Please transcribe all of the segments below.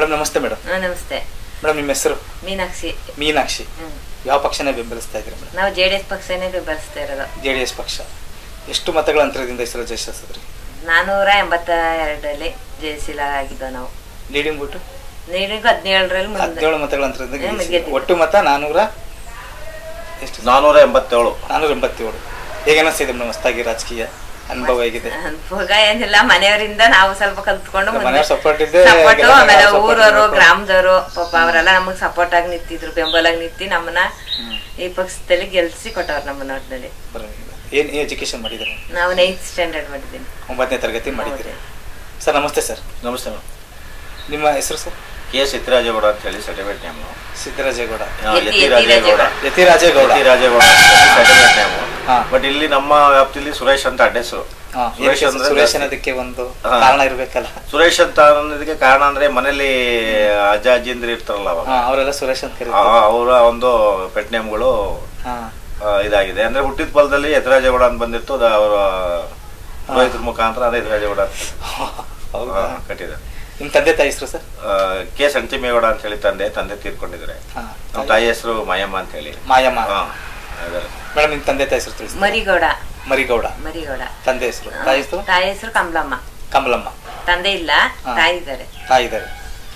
Madam ನಮಸ್ತೆ madam ಹಾ, ನಮಸ್ತೆ ಮೇಡಮ್ ನಿಮ್ಮ ಹೆಸರು ಮೀನಾಕ್ಷಿ ಮೀನಾಕ್ಷಿ ಹ್ಮ್. ಯಾವ ಪಕ್ಷನೇ ಬೆಂಬಲಿಸ್ತಾ ಇದ್ದೀರಿ ಮೇಡಮ್ ನಾವು ಜೆ ಡಿ ಎಸ್ ಪಕ್ಷನೇ ಬೆಂಬಲಿಸ್ತಾ ಇರೋದು ಜೆ ಡಿ ಎಸ್ ಪಕ್ಷ ಎಷ್ಟು ಮತಗಳ ಅಂತರದಿಂದ ಹೆಸರು ಜಯಿಸಿದ್ರಿ ನಾನೂರ ಎಂಬತ್ತ ಎರಡರಲ್ಲಿ ಜಯಶೀಲ ಆಗಿದ್ದೋ ನಾವು ಲೀಡಿಂಗ್ ಬಿಟ್ಟು ನೀಡಿಗೂ ಹದಿನೇಳರಲ್ಲಿ ಮುಂದೆ ಹದಿನೇಳು ಮತಗಳ ಅಂತರದಿಂದ ಹ್ಮ್, ಗೆಲ್ಲಿಸಿದ್ರಿ. ಗೆದ್ದಿದ್ದು. ಒಟ್ಟು ಮತ ನಾನೂರ ಎಷ್ಟು ನಾನೂರ ಎಂಬತ್ತೇಳು ನಾನೂರ ಎಂಬತ್ತೇಳು ಹೇಗೆ ಅನಿಸ್ತಿದೆ ಮೇಡಮ್ ಹೊಸ್ತಾಗಿ ರಾಜಕೀಯ ಅನುಭವ ಹೇಗಿದೆ ಅನುಭೋಗ ಏನಿಲ್ಲ ಮನೆಯವರಿಂದ ನಾವು ಸ್ವಲ್ಪ ಕಲ್ತ್ಕೊಂಡು ನಮ್ಮ ಮುಂದೆ ಮನೆಯವ್ರ support ಇದ್ದೆ, ಸಪೋರ್ಟ್ ಎಲ್ಲ ಆಮೇಲೆ ನಾವು support ಊರವರು ಮಾಡ್ಕೊಂಡು. ಗ್ರಾಮದವರು ಪಾಪ ಅವರೆಲ್ಲ ನಮಗೆ ಸಪೋರ್ಟ್ ಆಗಿ ನಿಂತಿದ್ರು ಬೆಂಬಲಾಗಿ ನಿಂತಿ ನಮ್ಮನ್ನ ಈ ಪಕ್ಷದಲ್ಲಿ ಗೆಲ್ಸಿ ಕೊಟ್ಟವ್ರು ನಮ್ಮ ನೋಟದಲ್ಲಿ ಪರವಾಗಿಲ್ಲ ಏನು ಎಜುಕೇಶನ್ ಮಾಡಿದ್ದೀರಿ ನಾವು ನೈನ್ತ್ ಸ್ಟ್ಯಾಂಡರ್ಡ್ ಮಾಡಿದ್ದೀನಿ ಒಂಬತ್ತನೇ ತರಗತಿ ಮಾಡಿದ್ದೀರಿ ಸರ್ ನಮಸ್ತೆ ಸರ್ ನಮಸ್ತೆ ಮೇಡಮ್ ನಿಮ್ಮ ಹೆಸರು ಸರ್ ಕೆ ಎಸ್ ಸಿದ್ದರಾಜೇಗೌಡ ಅಂತ ಹೇಳಿ ಸರ್ಟಿಫಿಕೇಟ್ ನೇಮ್ ಸಿದ್ದರಾಜೇಗೌಡ ಯತಿ- ಯತಿರಾಜೇಗೌಡ ಯತಿರಾಜೇಗೌಡ ಯತಿರಾಜೇಗೌಡ ಸರ್ಟಿಫಿಕೇಟ್ ನೇಮ್ ಹಾ. ಬಟ್ ಇಲ್ಲಿ ನಮ್ಮ ವ್ಯಾಪ್ತಿಲಿ ಸುರೇಶ್ ಅಂತ ಅಡ್ಡ ಹೆಸರು ಹಾ, ಸುರೇಶ್ ಏನಕ್ಕೆ ಅಂದ್ರೆ ಸುರೇಶ್ ಜಾಸ್ತಿ. ಅನ್ನೋದಕ್ಕೆ ಒಂದು ಹಾ. ಕಾರಣ ಇರ್ಬೇಕಲ್ಲ ಸುರೇಶ್ ಅಂತ ಅನ್ನೋದಕ್ಕೆ ಕಾರಣ ಅಂದ್ರೆ ಮನೇಲಿ ಅಜ್ಜ ಅಜ್ಜಿಂದ್ರು ಇರ್ತಾರಲ್ಲ ಅವಾಗ ಹಾ, ಅವರೆಲ್ಲ ಸುರೇಶ್ ಅಂತ ಕರೀತಾರೆ ಅವರ ಒಂದು ಪೆಟ್ ನೇಮ್ಗಳು ಹಾ ಇದಾಗಿದೆ ಅಂದ್ರೆ ಹುಟ್ಟಿದ ಫಲದಲ್ಲಿ ಯತಿರಾಜೇಗೌಡ ಅಂತ ಬಂದಿತ್ತು ಅದು ಅವರ ರೋಹಿತರ ಮುಖಾಂತರ ಅದೇ ಯತಿರಾಜೇಗೌಡ ಅಂತ ಹೌದಾ ಆ, ಕಟ್ಟಿದ್ದಾರೆ ನಿಮ್ ತಂದೆ ತಾಯಿ ಹೆಸರು ಸರ್ ಆ, ಕೆ ಸಂಟಿಮೇಗೌಡ ಅಂತ ಹೇಳಿ ತಂದೆ ತಂದೆ ತೀರ್ಕೊಂಡಿದ್ದಾರೆ ಹಾ. ನಮ್ಮ ತಾಯಿ ಹೆಸರು ಮಾಯಮ್ಮ ಅಂತ ಹೇಳಿ ಮಾಯಮ್ಮ ಹಾ, ಇದಾರೆ. ಮೇಡಮ್ ನಿಮ್ ತಂದೆ ತಾಯಿ ಹೆಸರು ತಿಳಿಸಿ ಮರಿಗೌಡ ಮರಿಗೌಡ ಮರಿಗೌಡ ತಂದೆ ಹೆಸರು ತಾಯಿ ಹೆಸರು ತಾಯಿ ಹೆಸರು ಕಮಲಮ್ಮ ಕಮಲಮ್ಮ ತಂದೆ ಇಲ್ಲ ಹಾ. ತಾಯಿ ಇದ್ದಾರೆ ತಾಯಿ ಇದ್ದಾರೆ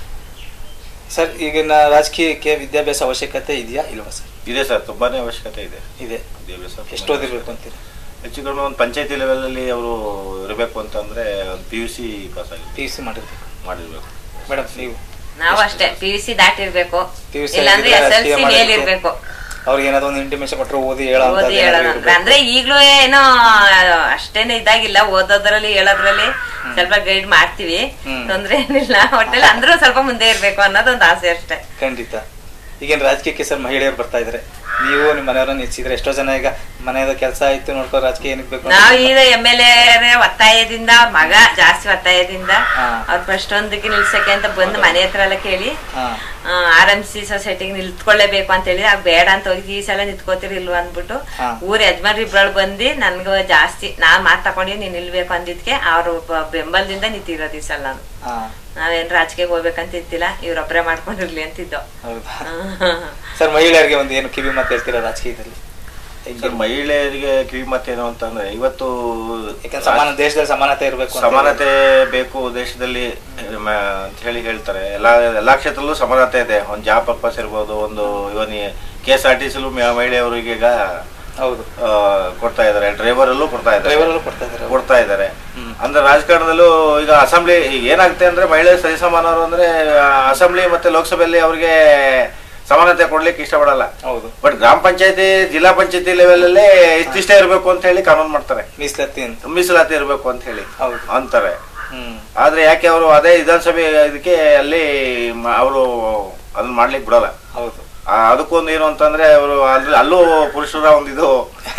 ಸರ್ ಈಗಿನ ರಾಜಕೀಯಕ್ಕೆ ವಿದ್ಯಾಭ್ಯಾಸ ಅವಶ್ಯಕತೆ ಇದೆಯಾ ಇಲ್ವಾ ಸರ್ ಇದೆ ಸರ್ ತುಂಬಾನೇ ಅವಶ್ಯಕತೆ ಇದೆ ಇದೆ ವಿದ್ಯಾಭ್ಯಾಸ ತುಂಬಾನೇ ಎಷ್ಟು ಓದಿರ್ಬೇಕು ಅಂತೀರಿ ಹೆಚ್ಚು ಕಡಿಮೆ ಒಂದು ಪಂಚಾಯತಿ ಲೆವೆಲ್ ಅಲ್ಲಿ ಅವರು ಇರಬೇಕು ಅಂತಂದ್ರೆ ಒಂದು ಪಿ ಯು ಸಿ ಪಾಸ್ ಆಗಿ ಪಿ ಯು ಸಿ ಮಾಡಿರ್ಬೇಕು ಮಾಡಿರ್ಬೇಕು ಮೇಡಮ್ ನೀವು ನಾವು ಅಷ್ಟೇ ಪಿ ಯು ಸಿ ದಾಟಿರ್ಬೇಕು PUC ಇಲ್ಲಾಂದ್ರೆ ಆಗಿದ್ರೆ ಎಸ್ ಎಲ್ ಸಿ ರಾಜಕೀಯ ಮೇಲ್ ಮಾಡೋದಕ್ಕೆ ಇರ್ಬೇಕು ಅವ್ರಿಗೆ ಏನಾದ್ರು ಒಂದು ಇಂಟಿಮೇಷನ್ ಕೊಟ್ಟರು ಓದಿ ಹೇಳೋ ಓದಿ ಹೇಳೋಣ ಅಂದ್ರೆ ಅಂದ್ರೆ ಈಗ್ಲೂ ಏನೋ ಅಷ್ಟೇನೆ ಇದಾಗಿಲ್ಲ ಓದೋದ್ರಲ್ಲಿ ಹೇಳೋದ್ರಲ್ಲಿ ಸ್ವಲ್ಪ ಗೈಡ್ ಮಾಡ್ತೀವಿ ಹ್ಮ್. ತೊಂದ್ರೆ ಏನಿಲ್ಲ ಒಟ್ಟಲ್ಲಿ ಅಂದ್ರೂ ಸ್ವಲ್ಪ ಮುಂದೆ ಇರ್ಬೇಕು ಅನ್ನೋದೊಂದು ಆಸೆ ಅಷ್ಟೇ ಖಂಡಿತ ಈಗೇನು ರಾಜಕೀಯಕ್ಕೆ ಸರ್ ಮಹಿಳೆಯರು ಬರ್ತಾ ಇದ್ದಾರೆ ನೀವು ನಿಮ್ಮ ಮನೆಯವರನ್ನ ಹೆಚ್ಚಿದ್ರೆ ಎಷ್ಟೋ ಜನ ಈಗ ಮನೆಯದ ಕೆಲಸ ಆಯ್ತು ನೋಡ್ಕೋ ರಾಜಕೀಯ ಏನಕ್ಕೆ ಬೇಕು ಅಂತ ನಾವ್ ಈಗ ಎಮ್ ಎಲ್ ಎ ಒತ್ತಾಯದಿಂದ ಅವ್ರ ಮಗ ಜಾಸ್ತಿ ಒತ್ತಾಯದಿಂದ ಹಾ. ಅವ್ರ ಫಸ್ಟ್ ಒಂದಕ್ಕೆ ನಿಲ್ಸಕ್ಕೆ ಅಂತ ಬಂದು ಮನೆ ಹತ್ರ ಎಲ್ಲ ಕೇಳಿ ಹಾ ಆರ್ ಎಂ ಸಿ ಸೊಸೈಟಿಗೆ ನಿಲ್ತ್ಕೊಳ್ಳೇಬೇಕು ಅಂತ ಹೇಳಿ ಆಗ ಬೇಡ ಅಂತ ಹೋಗಿ ಈ ಸಲ ನಿಂತ್ಕೋತೀರಿ ಇಲ್ವಾ ಅಂದ್ಬಿಟ್ಟು ಹಾ. ಊರ್ ಯಜಮಾನ್ರು ಇಬ್ಬಳು ಬಂದು ನನ್ಗ ಜಾಸ್ತಿ ನಾನ್ ಮಾತ್ ತಗೊಂಡಿ ನೀನ್ ನಿಲ್ಬೇಕು ಅಂದಿದ್ಕೆ ಅವ್ರ ಬೆಂಬಲದಿಂದ ನಿಂತಿರೋದು ಈ ಸಲ ನಾನು ಹಾ ನಾವೇನ್ ರಾಜಕೀಯಕ್ಕೆ ಹೋಗ್ಬೇಕಂತ ಇದ್ದಿಲ್ಲ ಇವ್ರೊಬ್ರೇ ಮಾಡ್ಕೊಂಡಿರ್ಲಿ ಅಂತಿದ್ದೋ ಹೌದಾ ಸರ್ ಮಹಿಳೆಯರಿಗೆ ಒಂದು ಏನು ಕಿವಿ ಮಾತು ಹೇಳ್ತೀರಾ ರಾಜಕೀಯದಲ್ಲಿ ಹೆಂಗೆ? ಸರ್ ಮಹಿಳೆಯರಿಗೆ ಕಿವಿ ಮಾತೇನು ಅಂತಂದ್ರೆ ಇವತ್ತು ಯಾಕಂದ್ರೆ ಸಮಾನ ದೇಶದಲ್ಲಿ ಸಮಾನತೆ ಇರಬೇಕು ಸಮಾನತೆ ಬೇಕು ದೇಶದಲ್ಲಿ ಮ- ಅಂತ ಹೇಳಿ ಹೇಳ್ತಾರೆ ಎಲ್ಲಾ ಎಲ್ಲಾ ಕ್ಷೇತ್ರದಲ್ಲೂ ಸಮಾನತೆ ಇದೆ ಒಂದು ಜಾಬ್ ಪರ್ಪಸ್ ಇರ್ಬೋದು ಒಂದು even K S R T ಸಿಲು ಮಹಿಳೆಯರಿಗೆ ಈಗ ಹೌದು ಆ, ಕೊಡ್ತಾ ಇದ್ದಾರೆ ಡ್ರೈವರ್ ಅಲ್ಲೂ ಕೊಡ್ತಾ ಇದ್ದಾರೆ ಡ್ರೈವರ್ ಕೊಡ್ತಾ ಇದ್ದಾರೆ ಕೊಡ್ತಾ ಇದ್ದಾರೆ ಹ್ಮ್. ಅಂದ್ರೆ ರಾಜಕಾರಣದಲ್ಲೂ ಈಗ ಅಸೆಂಬ್ಲಿ ಈಗ ಏನಾಗುತ್ತೆ ಅಂದ್ರೆ ಮಹಿಳೆ ಸರಿಸಮಾನರು ಅಂದ್ರೆ ಆ, ಅಸೆಂಬ್ಲಿ ಮತ್ತೆ ಲೋಕಸಭೆಯಲ್ಲಿ ಅವ್ರಿಗೆ ಸಮಾನತೆ ಕೊಡ್ಲಿಕ್ಕೆ ಇಷ್ಟಪಡಲ್ಲ ಹೌದು ಬಟ್ ಗ್ರಾಮ ಪಂಚಾಯತಿ ಜಿಲ್ಲಾ ಪಂಚಾಯತಿ ಲೆವೆಲ್ ಅಲ್ಲೇ ಇಷ್ಟಿಷ್ಟೇ ಇರಬೇಕು ಅಂತ ಹೇಳಿ ಕಾನೂನು ಮಾಡ್ತಾರೆ ಮೀಸಲಾತಿ ಅಂತ ಮೀಸಲಾತಿ ಇರಬೇಕು ಅಂತ ಹೇಳಿ ಹೌದು. ಅಂತಾರೆ ಹ್ಮ್ ಆದ್ರೆ ಯಾಕೆ ಅವರು ಅದೇ ವಿಧಾನಸಭೆ ಇದಕ್ಕೆ ಅಲ್ಲಿ ಅವರು ಅದನ್ನ ಮಾಡ್ಲಿಕ್ಕೆ ಬಿಡಲ್ಲ ಹೌದು ಆ, ಅದಕ್ಕೊಂದು ಏನು ಅಂತಂದ್ರೆ ಅವರು ಅಲ್ಲಿ ಅಲ್ಲೂ ಪುರುಷರ ಒಂದು ಇದು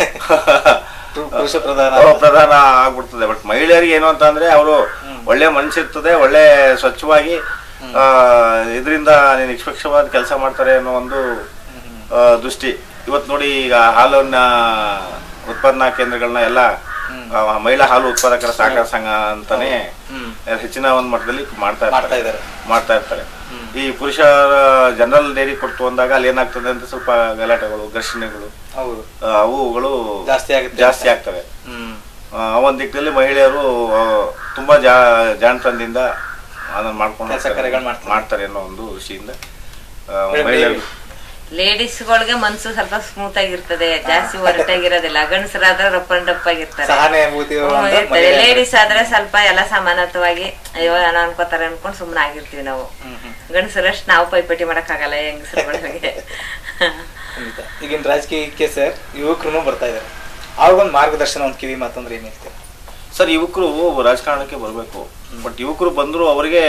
ಪು- ಪುರುಷ ಪ್ರಧಾನ ಓ, ಪ್ರಧಾನ ಆಗ್ಬಿಡ್ತದೆ ಬಟ್ ಮಹಿಳೆಯರಿಗೆ ಏನು ಅಂತಂದ್ರೆ ಅವರು ಒಳ್ಳೆ ಮನಸ್ಸಿರ್ತದೆ ಒಳ್ಳೆ ಸ್ವಚ್ಛವಾಗಿ ಇದರಿಂದ ನಿಷ್ಪಕ್ಷವಾದ ಕೆಲಸ ಮಾಡ್ತಾರೆ ಅನ್ನೋ ಒಂದು ಆ, ದೃಷ್ಟಿ ಇವತ್ತು ನೋಡಿ ಈಗ ಹಾಲನ್ನ ಉತ್ಪಾದನಾ ಕೇಂದ್ರಗಳನ್ನ ಎಲ್ಲ ಆ, ಮಹಿಳಾ ಹಾಲು ಉತ್ಪಾದಕರ ಸಹಕಾರ ಸಂಘ ಅಂತಾನೆ ಹ್ಮ್ ಹೆಚ್ಚಿನ ಒಂದು ಮಟ್ಟದಲ್ಲಿ ಮಾಡ್ತಾ ಮಾಡ್ತಾ ಇರ್ತಾರೆ ಇದ್ದಾರೆ. ಮಾಡ್ತಾ ಇರ್ತಾರೆ ಈ ಪುರುಷರ ಜನರಲ್ ಡೈರಿ ಕೊಡ್ತು ಅಂದಾಗ ಅಲ್ಲಿ ಏನಾಗ್ತದೆ ಅಂತ ಸ್ವಲ್ಪ ಗಲಾಟೆಗಳು ಘರ್ಷಣೆಗಳು ಹೌದು ಆ, ಅವುಗಳು ಜಾಸ್ತಿ ಆಗುತ್ತೆ ಜಾಸ್ತಿ ಆಗ್ತವೆ ಹ್ಮ್ ಆ ಒಂದು ದಿಕ್ಕಲ್ಲಿ ಮಹಿಳೆಯರು ಆ, ತುಂಬಾ ಜಾ ಜಾಣತನದಿಂದ ಅದನ್ನ ಮಾಡ್ಕೊಂಡು ಕೆಲ್ಸ ಹೋಗ್ತಾರೆ. ಕಾರ್ಯಗಳು ಮಾಡ್ತಾರೆ. ಮಾಡ್ತಾರೆ ಅನ್ನೋ ಒಂದು ದೃಷ್ಟಿಯಿಂದ ಆ, ಮೇಡಮ್, ಮಹಿಳೆಯರು ಲೇಡೀಸ್ಗಳಿಗೆ ಮನ್ಸು ಸ್ವಲ್ಪ ಸ್ಮೂತ್ ಆಗಿರ್ತದೆ ಜಾಸ್ತಿ ಹೊರಟಾಗಿರೋದಿಲ್ಲ ಗಂಡಸರಾದ್ರೆ ರಪ್ಪ ಅಂಡ್ ಡಪ್ ಆಗಿರ್ತಾರೆ ಸಹಾನುಭೂತಿ ಹ್ಮ್, ಅಂತ ಇರ್ತಾರೆ ಮಹಿಳೆ- ಲೇಡೀಸ್ ಆದ್ರೆ ಸ್ವಲ್ಪ ಎಲ್ಲ ಸಮಾನತವಾಗಿ ಅಯ್ಯೋ ಏನೋ ಅನ್ಕೋತಾರೆ ಅನ್ಕೊಂಡು ಸುಮ್ಮನೆ ಆಗಿರ್ತೀವಿ ನಾವು ಹ್ಮ್ ಹ್ಮ್ ಗಂಡಸರಷ್ಟು ನಾವು ಪೈಪೋಟಿ ಮಾಡಕ್ಕಾಗಲ್ಲ ಹೆಂಗಸರುಗಳಿಗೆ ಖಂಡಿತ ಈಗಿನ ರಾಜಕೀಯಕ್ಕೆ ಸರ್ ಯುವಕರು ಬರ್ತಾ ಇದ್ದಾರೆ ಅವ್ರಿಗೊಂದು ಮಾರ್ಗದರ್ಶನ ಒಂದು ಕಿವಿ ಮಾತಂದ್ರೆ ಏನ್ ಹೇಳ್ತೀರಾ ಸರ್ ಯುವಕರು ರಾಜಕಾರಣಕ್ಕೆ ಬರಬೇಕು ಬಟ್ ಯುವಕರು ಬಂದ್ರು ಅವರಿಗೆ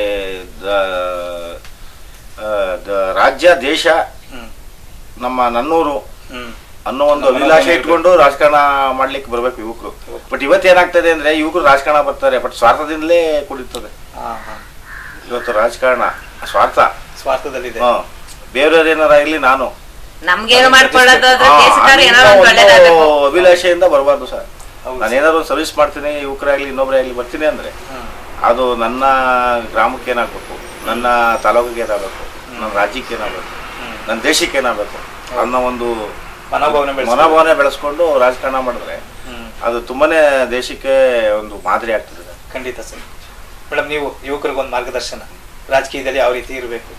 ದ- ಆ, ದ- ರಾಜ್ಯ ದೇಶ ಹ್ಮ್ ನಮ್ಮ ನನ್ನೂರು ಹ್ಮ್ ಅನ್ನೋ ಒಂದು ನಮ್ಮ ಅಭಿಲಾಷೆ ಮನೆ ಇಟ್ಕೊಂಡು ರಾಜಕಾರಣ ಮಾಡ್ಲಿಕ್ಕೆ ಬರ್ಬೇಕು ಯುವಕರು ಬಟ್ ಇವತ್ತು ಏನಾಗ್ತದೆ ಅಂದ್ರೆ ಯುವಕರು ರಾಜಕಾರಣ ಬರ್ತಾರೆ ಬಟ್ ಸ್ವಾರ್ಥದಿಂದಲೇ ಕುಡಿತದೆ ಹಾ ಹಾ ಇವತ್ತು ರಾಜಕಾರಣ ಸ್ವಾರ್ಥ ಸ್ವಾರ್ಥದಲ್ಲಿದೆ ಹ ಬೇರೆಯವ್ರು ಏನಾರಾಗ್ಲಿ ನಾನು ನಮ್ಗೇನು ಮಾಡ್ಕೊಳ್ಳೋದು ಅದ್ರ ಆ, ದೇಶಕ್ಕಾದ್ರೆ ಅಂತ ಏನಾದ್ರು ಒಂದು ಒಂದು ಒಳ್ಳೇದಾಗಬೇಕು ಅಭಿಲಾಷೆಯಿಂದ ಬರಬಾರ್ದು ಸರ್ ಹೌದು. ನಾನು ಏನಾದ್ರು ಒಂದು ಸರ್ವಿಸ್ ಮಾಡ್ತೀನಿ ಯುವಕರಾಗ್ಲಿ ಇನ್ನೊಬ್ಬರೇ ಆಗ್ಲಿ ಬರ್ತೀನಿ ಅಂದ್ರೆ ಹ್ಮ್ ಅದು ನನ್ನ ಗ್ರಾಮಕ್ಕೆ ಏನಾಗ್ಬೇಕು ನನ್ನ ತಾಲೂಕಿಗೆ ಏನಾಗಬೇಕು ನನ್ನ ರಾಜ್ಯಕ್ಕೆ ಏನಾಗಬೇಕು ನನ್ನ ದೇಶಕ್ಕೆ ಏನಾಗಬೇಕು ಅನ್ನೋ ಒಂದು ಮನೋಭಾವನೆ ಬೆಳೆಸ್ಬೇಕು. ಮನೋಭಾವನೆ ಬೆಳೆಸ್ಕೊಂಡು ರಾಜಕಾರಣ ಮಾಡಿದ್ರೆ ಹ್ಮ್ ಅದು ತುಂಬಾನೇ ದೇಶಕ್ಕೆ ಒಂದು ಮಾದರಿ ಆಗ್ತದೆ ಖಂಡಿತ ಸರ್ ಮೇಡಮ್ ನೀವು ಯುವಕರಿಗೊಂದು ಮಾರ್ಗದರ್ಶನ ರಾಜಕೀಯದಲ್ಲಿ ಯಾವ ರೀತಿ ಇರಬೇಕು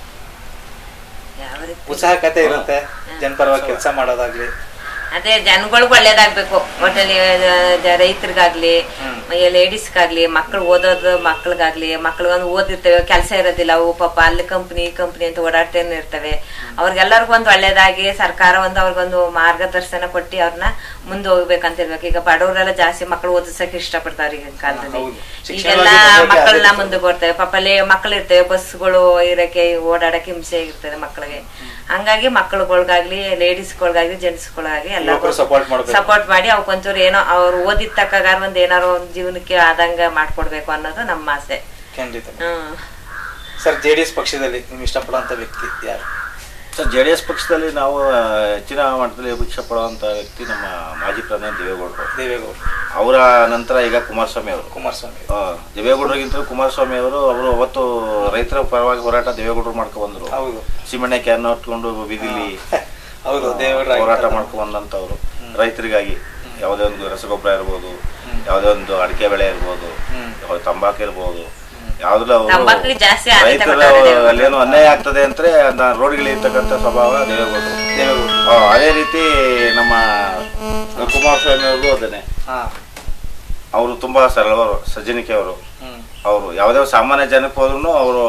ಯಾವ ರೀತಿ ಉತ್ಸಾಹಕತೆ ಇರುತ್ತೆ ಜನಪರವಾಗಿ ಕೆಲಸ ಮಾಡೋದಾಗ್ಲಿ ಅದೇ ಜನಗಳಿಗೆ ಒಳ್ಳೇದಾಗ್ಬೇಕು ಒಟ್ಟಲ್ಲಿ ರೈತರಿಗಾಗ್ಲಿ ಲೇಡೀಸ್ಗಾಗ್ಲಿ ಮಕ್ಳು ಓದೋದು ಮಕ್ಳಿಗಾಗ್ಲಿ ಮಕ್ಳಿಗೊಂದು ಓದಿರ್ತೇವೆ ಕೆಲಸ ಇರೋದಿಲ್ಲ ಅವು ಪಾಪ ಅಲ್ಲಿ ಕಂಪ್ನಿ ಕಂಪ್ನಿ ಅಂತ ಓಡಾಡ್ತೇನೆ ಇರ್ತವೆ ಅವ್ರಿಗೆಲ್ಲರಿಗೂ ಒಂದು ಒಳ್ಳೇದಾಗಿ ಸರ್ಕಾರ ಒಂದು ಅವ್ರಿಗೊಂದು ಮಾರ್ಗದರ್ಶನ ಕೊಟ್ಟು ಅವ್ರನ್ನ ಮುಂದೆ ಹೋಗ್ಬೇಕಂತ ಇರ್ಬೇಕು ಈಗ ಬಡವರೆಲ್ಲ ಜಾಸ್ತಿ ಮಕ್ಳು ಓದಿಸಕ್ಕೆ ಇಷ್ಟಪಡ್ತಾವ್ರಿ ಈಗಿನ ಕಾಲದಲ್ಲಿ ಹೌದು. ಈಗೆಲ್ಲ ಶಿಕ್ಷಣವಾಗಿ ಮುಂದೆ ಮಕ್ಕಳನ್ನ ಆದಷ್ಟು. ಮುಂದೆ ಕೊಡ್ತೇವೆ ಪಾಪ ಅಲ್ಲಿ ಮಕ್ಳು ಇರ್ತವೆ ಬಸ್ಗಳು ಇರಕ್ಕೆ ಓಡಾಡಕ್ಕೆ ಹಿಂಸೆ ಇರ್ತದೆ ಮಕ್ಕಳಿಗೆ ಹಂಗಾಗಿ ಮಕ್ಕಳುಗಳಿಗಾಗ್ಲಿ ಲೇಡೀಸ್ಗಳಿಗಾಗ್ಲಿ ಜೆಂಟ್ಸ್ಗಳಿಗಾಗ್ಲಿ ಯುವಕರು support ಮಾಡ್ಬೇಕು. ಸಪೋರ್ಟ್ ಮಾಡಿ ಅವಕ್ಕೊಂಚೂರು ಏನೋ ಅವ್ರು ಓದಿದ ತಕ್ಕಾಗ ಒಂದ್ ಏನಾರು ಒಂದ್ ಜೀವನಕ್ಕೆ ಆದಂಗ ಮಾಡ್ಕೊಡ್ಬೇಕು ಅನ್ನೋದು ನಮ್ಮ ಆಸೆ ಖಂಡಿತ ಹ್ಮ್ ಸರ್ ಜೆ ಡಿ ಎಸ್ ಪಕ್ಷದಲ್ಲಿ ನೀವು ಇಷ್ಟಪಡುವಂತ ವ್ಯಕ್ತಿ ಯಾರು ಸರ್ ಜೆ ಡಿ ಎಸ್ ಪಕ್ಷದಲ್ಲಿ ನಾವು ಆ, ಹೆಚ್ಚಿನ ಮಟ್ಟದಲ್ಲಿ ಅಭಿಕ್ಷೆ ಪಡುವಂತ ವ್ಯಕ್ತಿ ನಮ್ಮ ಮಾಜಿ ಪ್ರಧಾನಿ ದೇವೇಗೌಡರು ದೇವೇಗೌಡರು ಅವರ ನಂತರ ಈಗ ಕುಮಾರಸ್ವಾಮಿ ಅವರು ಕುಮಾರಸ್ವಾಮಿ ಆ, ದೇವೇಗೌಡರಿಗಿಂತ ಕುಮಾರಸ್ವಾಮಿ ಅವರು ಅವರು ಅವತ್ತು ರೈತರ ಪರವಾಗಿ ಹೋರಾಟ ದೇವೇಗೌಡರು ಮಾಡ್ಕೊ ಬಂದ್ರು ಹೌದು ಸಿಮೆಣ್ಣೆ ಕ್ಯಾನ್ ಹೊತ್ಕೊಂಡು ಬೀದಿಲಿ ಹೌದು ಆ, ದೇವೇಗೌಡರು ಹೋರಾಟ ಆಗಿರ್ತಾರೆ. ಮಾಡ್ಕೊ ಬಂದಂತವ್ರು ರೈತರಿಗಾಗಿ ಯಾವುದೇ ಒಂದು ರಸಗೊಬ್ಬರ ಇರ್ಬೋದು ಯಾವುದೇ ಒಂದು ಅಡಿಕೆ ಬೆಳೆ ಇರ್ಬೋದು ಹ್ಮ್. ಯಾವ್ದು ತಂಬಾಕು ಇರ್ಬೋದು ಯಾವ್ದ್ರಲ್ಲ ಅವರು ತಂಬಾಕಿಗೆ ಜಾಸ್ತಿ ಆದ್ಯತೆ ರೈತರ ಕೊಡ್ತಾರೆ ದೇವೇಗೌಡರು. ಅಲ್ಲೇನೋ ಅನ್ಯಾಯ ಆಗ್ತದೆ ಅಂದ್ರೆ ಅದನ್ನ ರೋಡ್ಗಿಳಿರ್ತಕ್ಕಂಥ ಸ್ವಭಾವ ದೇವೇಗೌಡರು ದೇವೇಗೌಡರು ಆ, ಅದೇ ರೀತಿ ನಮ್ಮ ಕುಮಾರಸ್ವಾಮಿ ಅವ್ರಿಗೂ ಅದನ್ನೇ ಹಾ ಅವರು ತುಂಬಾ ಸರಳವರು ಸಜ್ಜನಿಕೆ ಅವರು ಹ್ಮ್ ಅವರು ಯಾವುದೇ ಸಾಮಾನ್ಯ ಜನಕ್ಕೆ ಹೋದ್ರು ಅವರು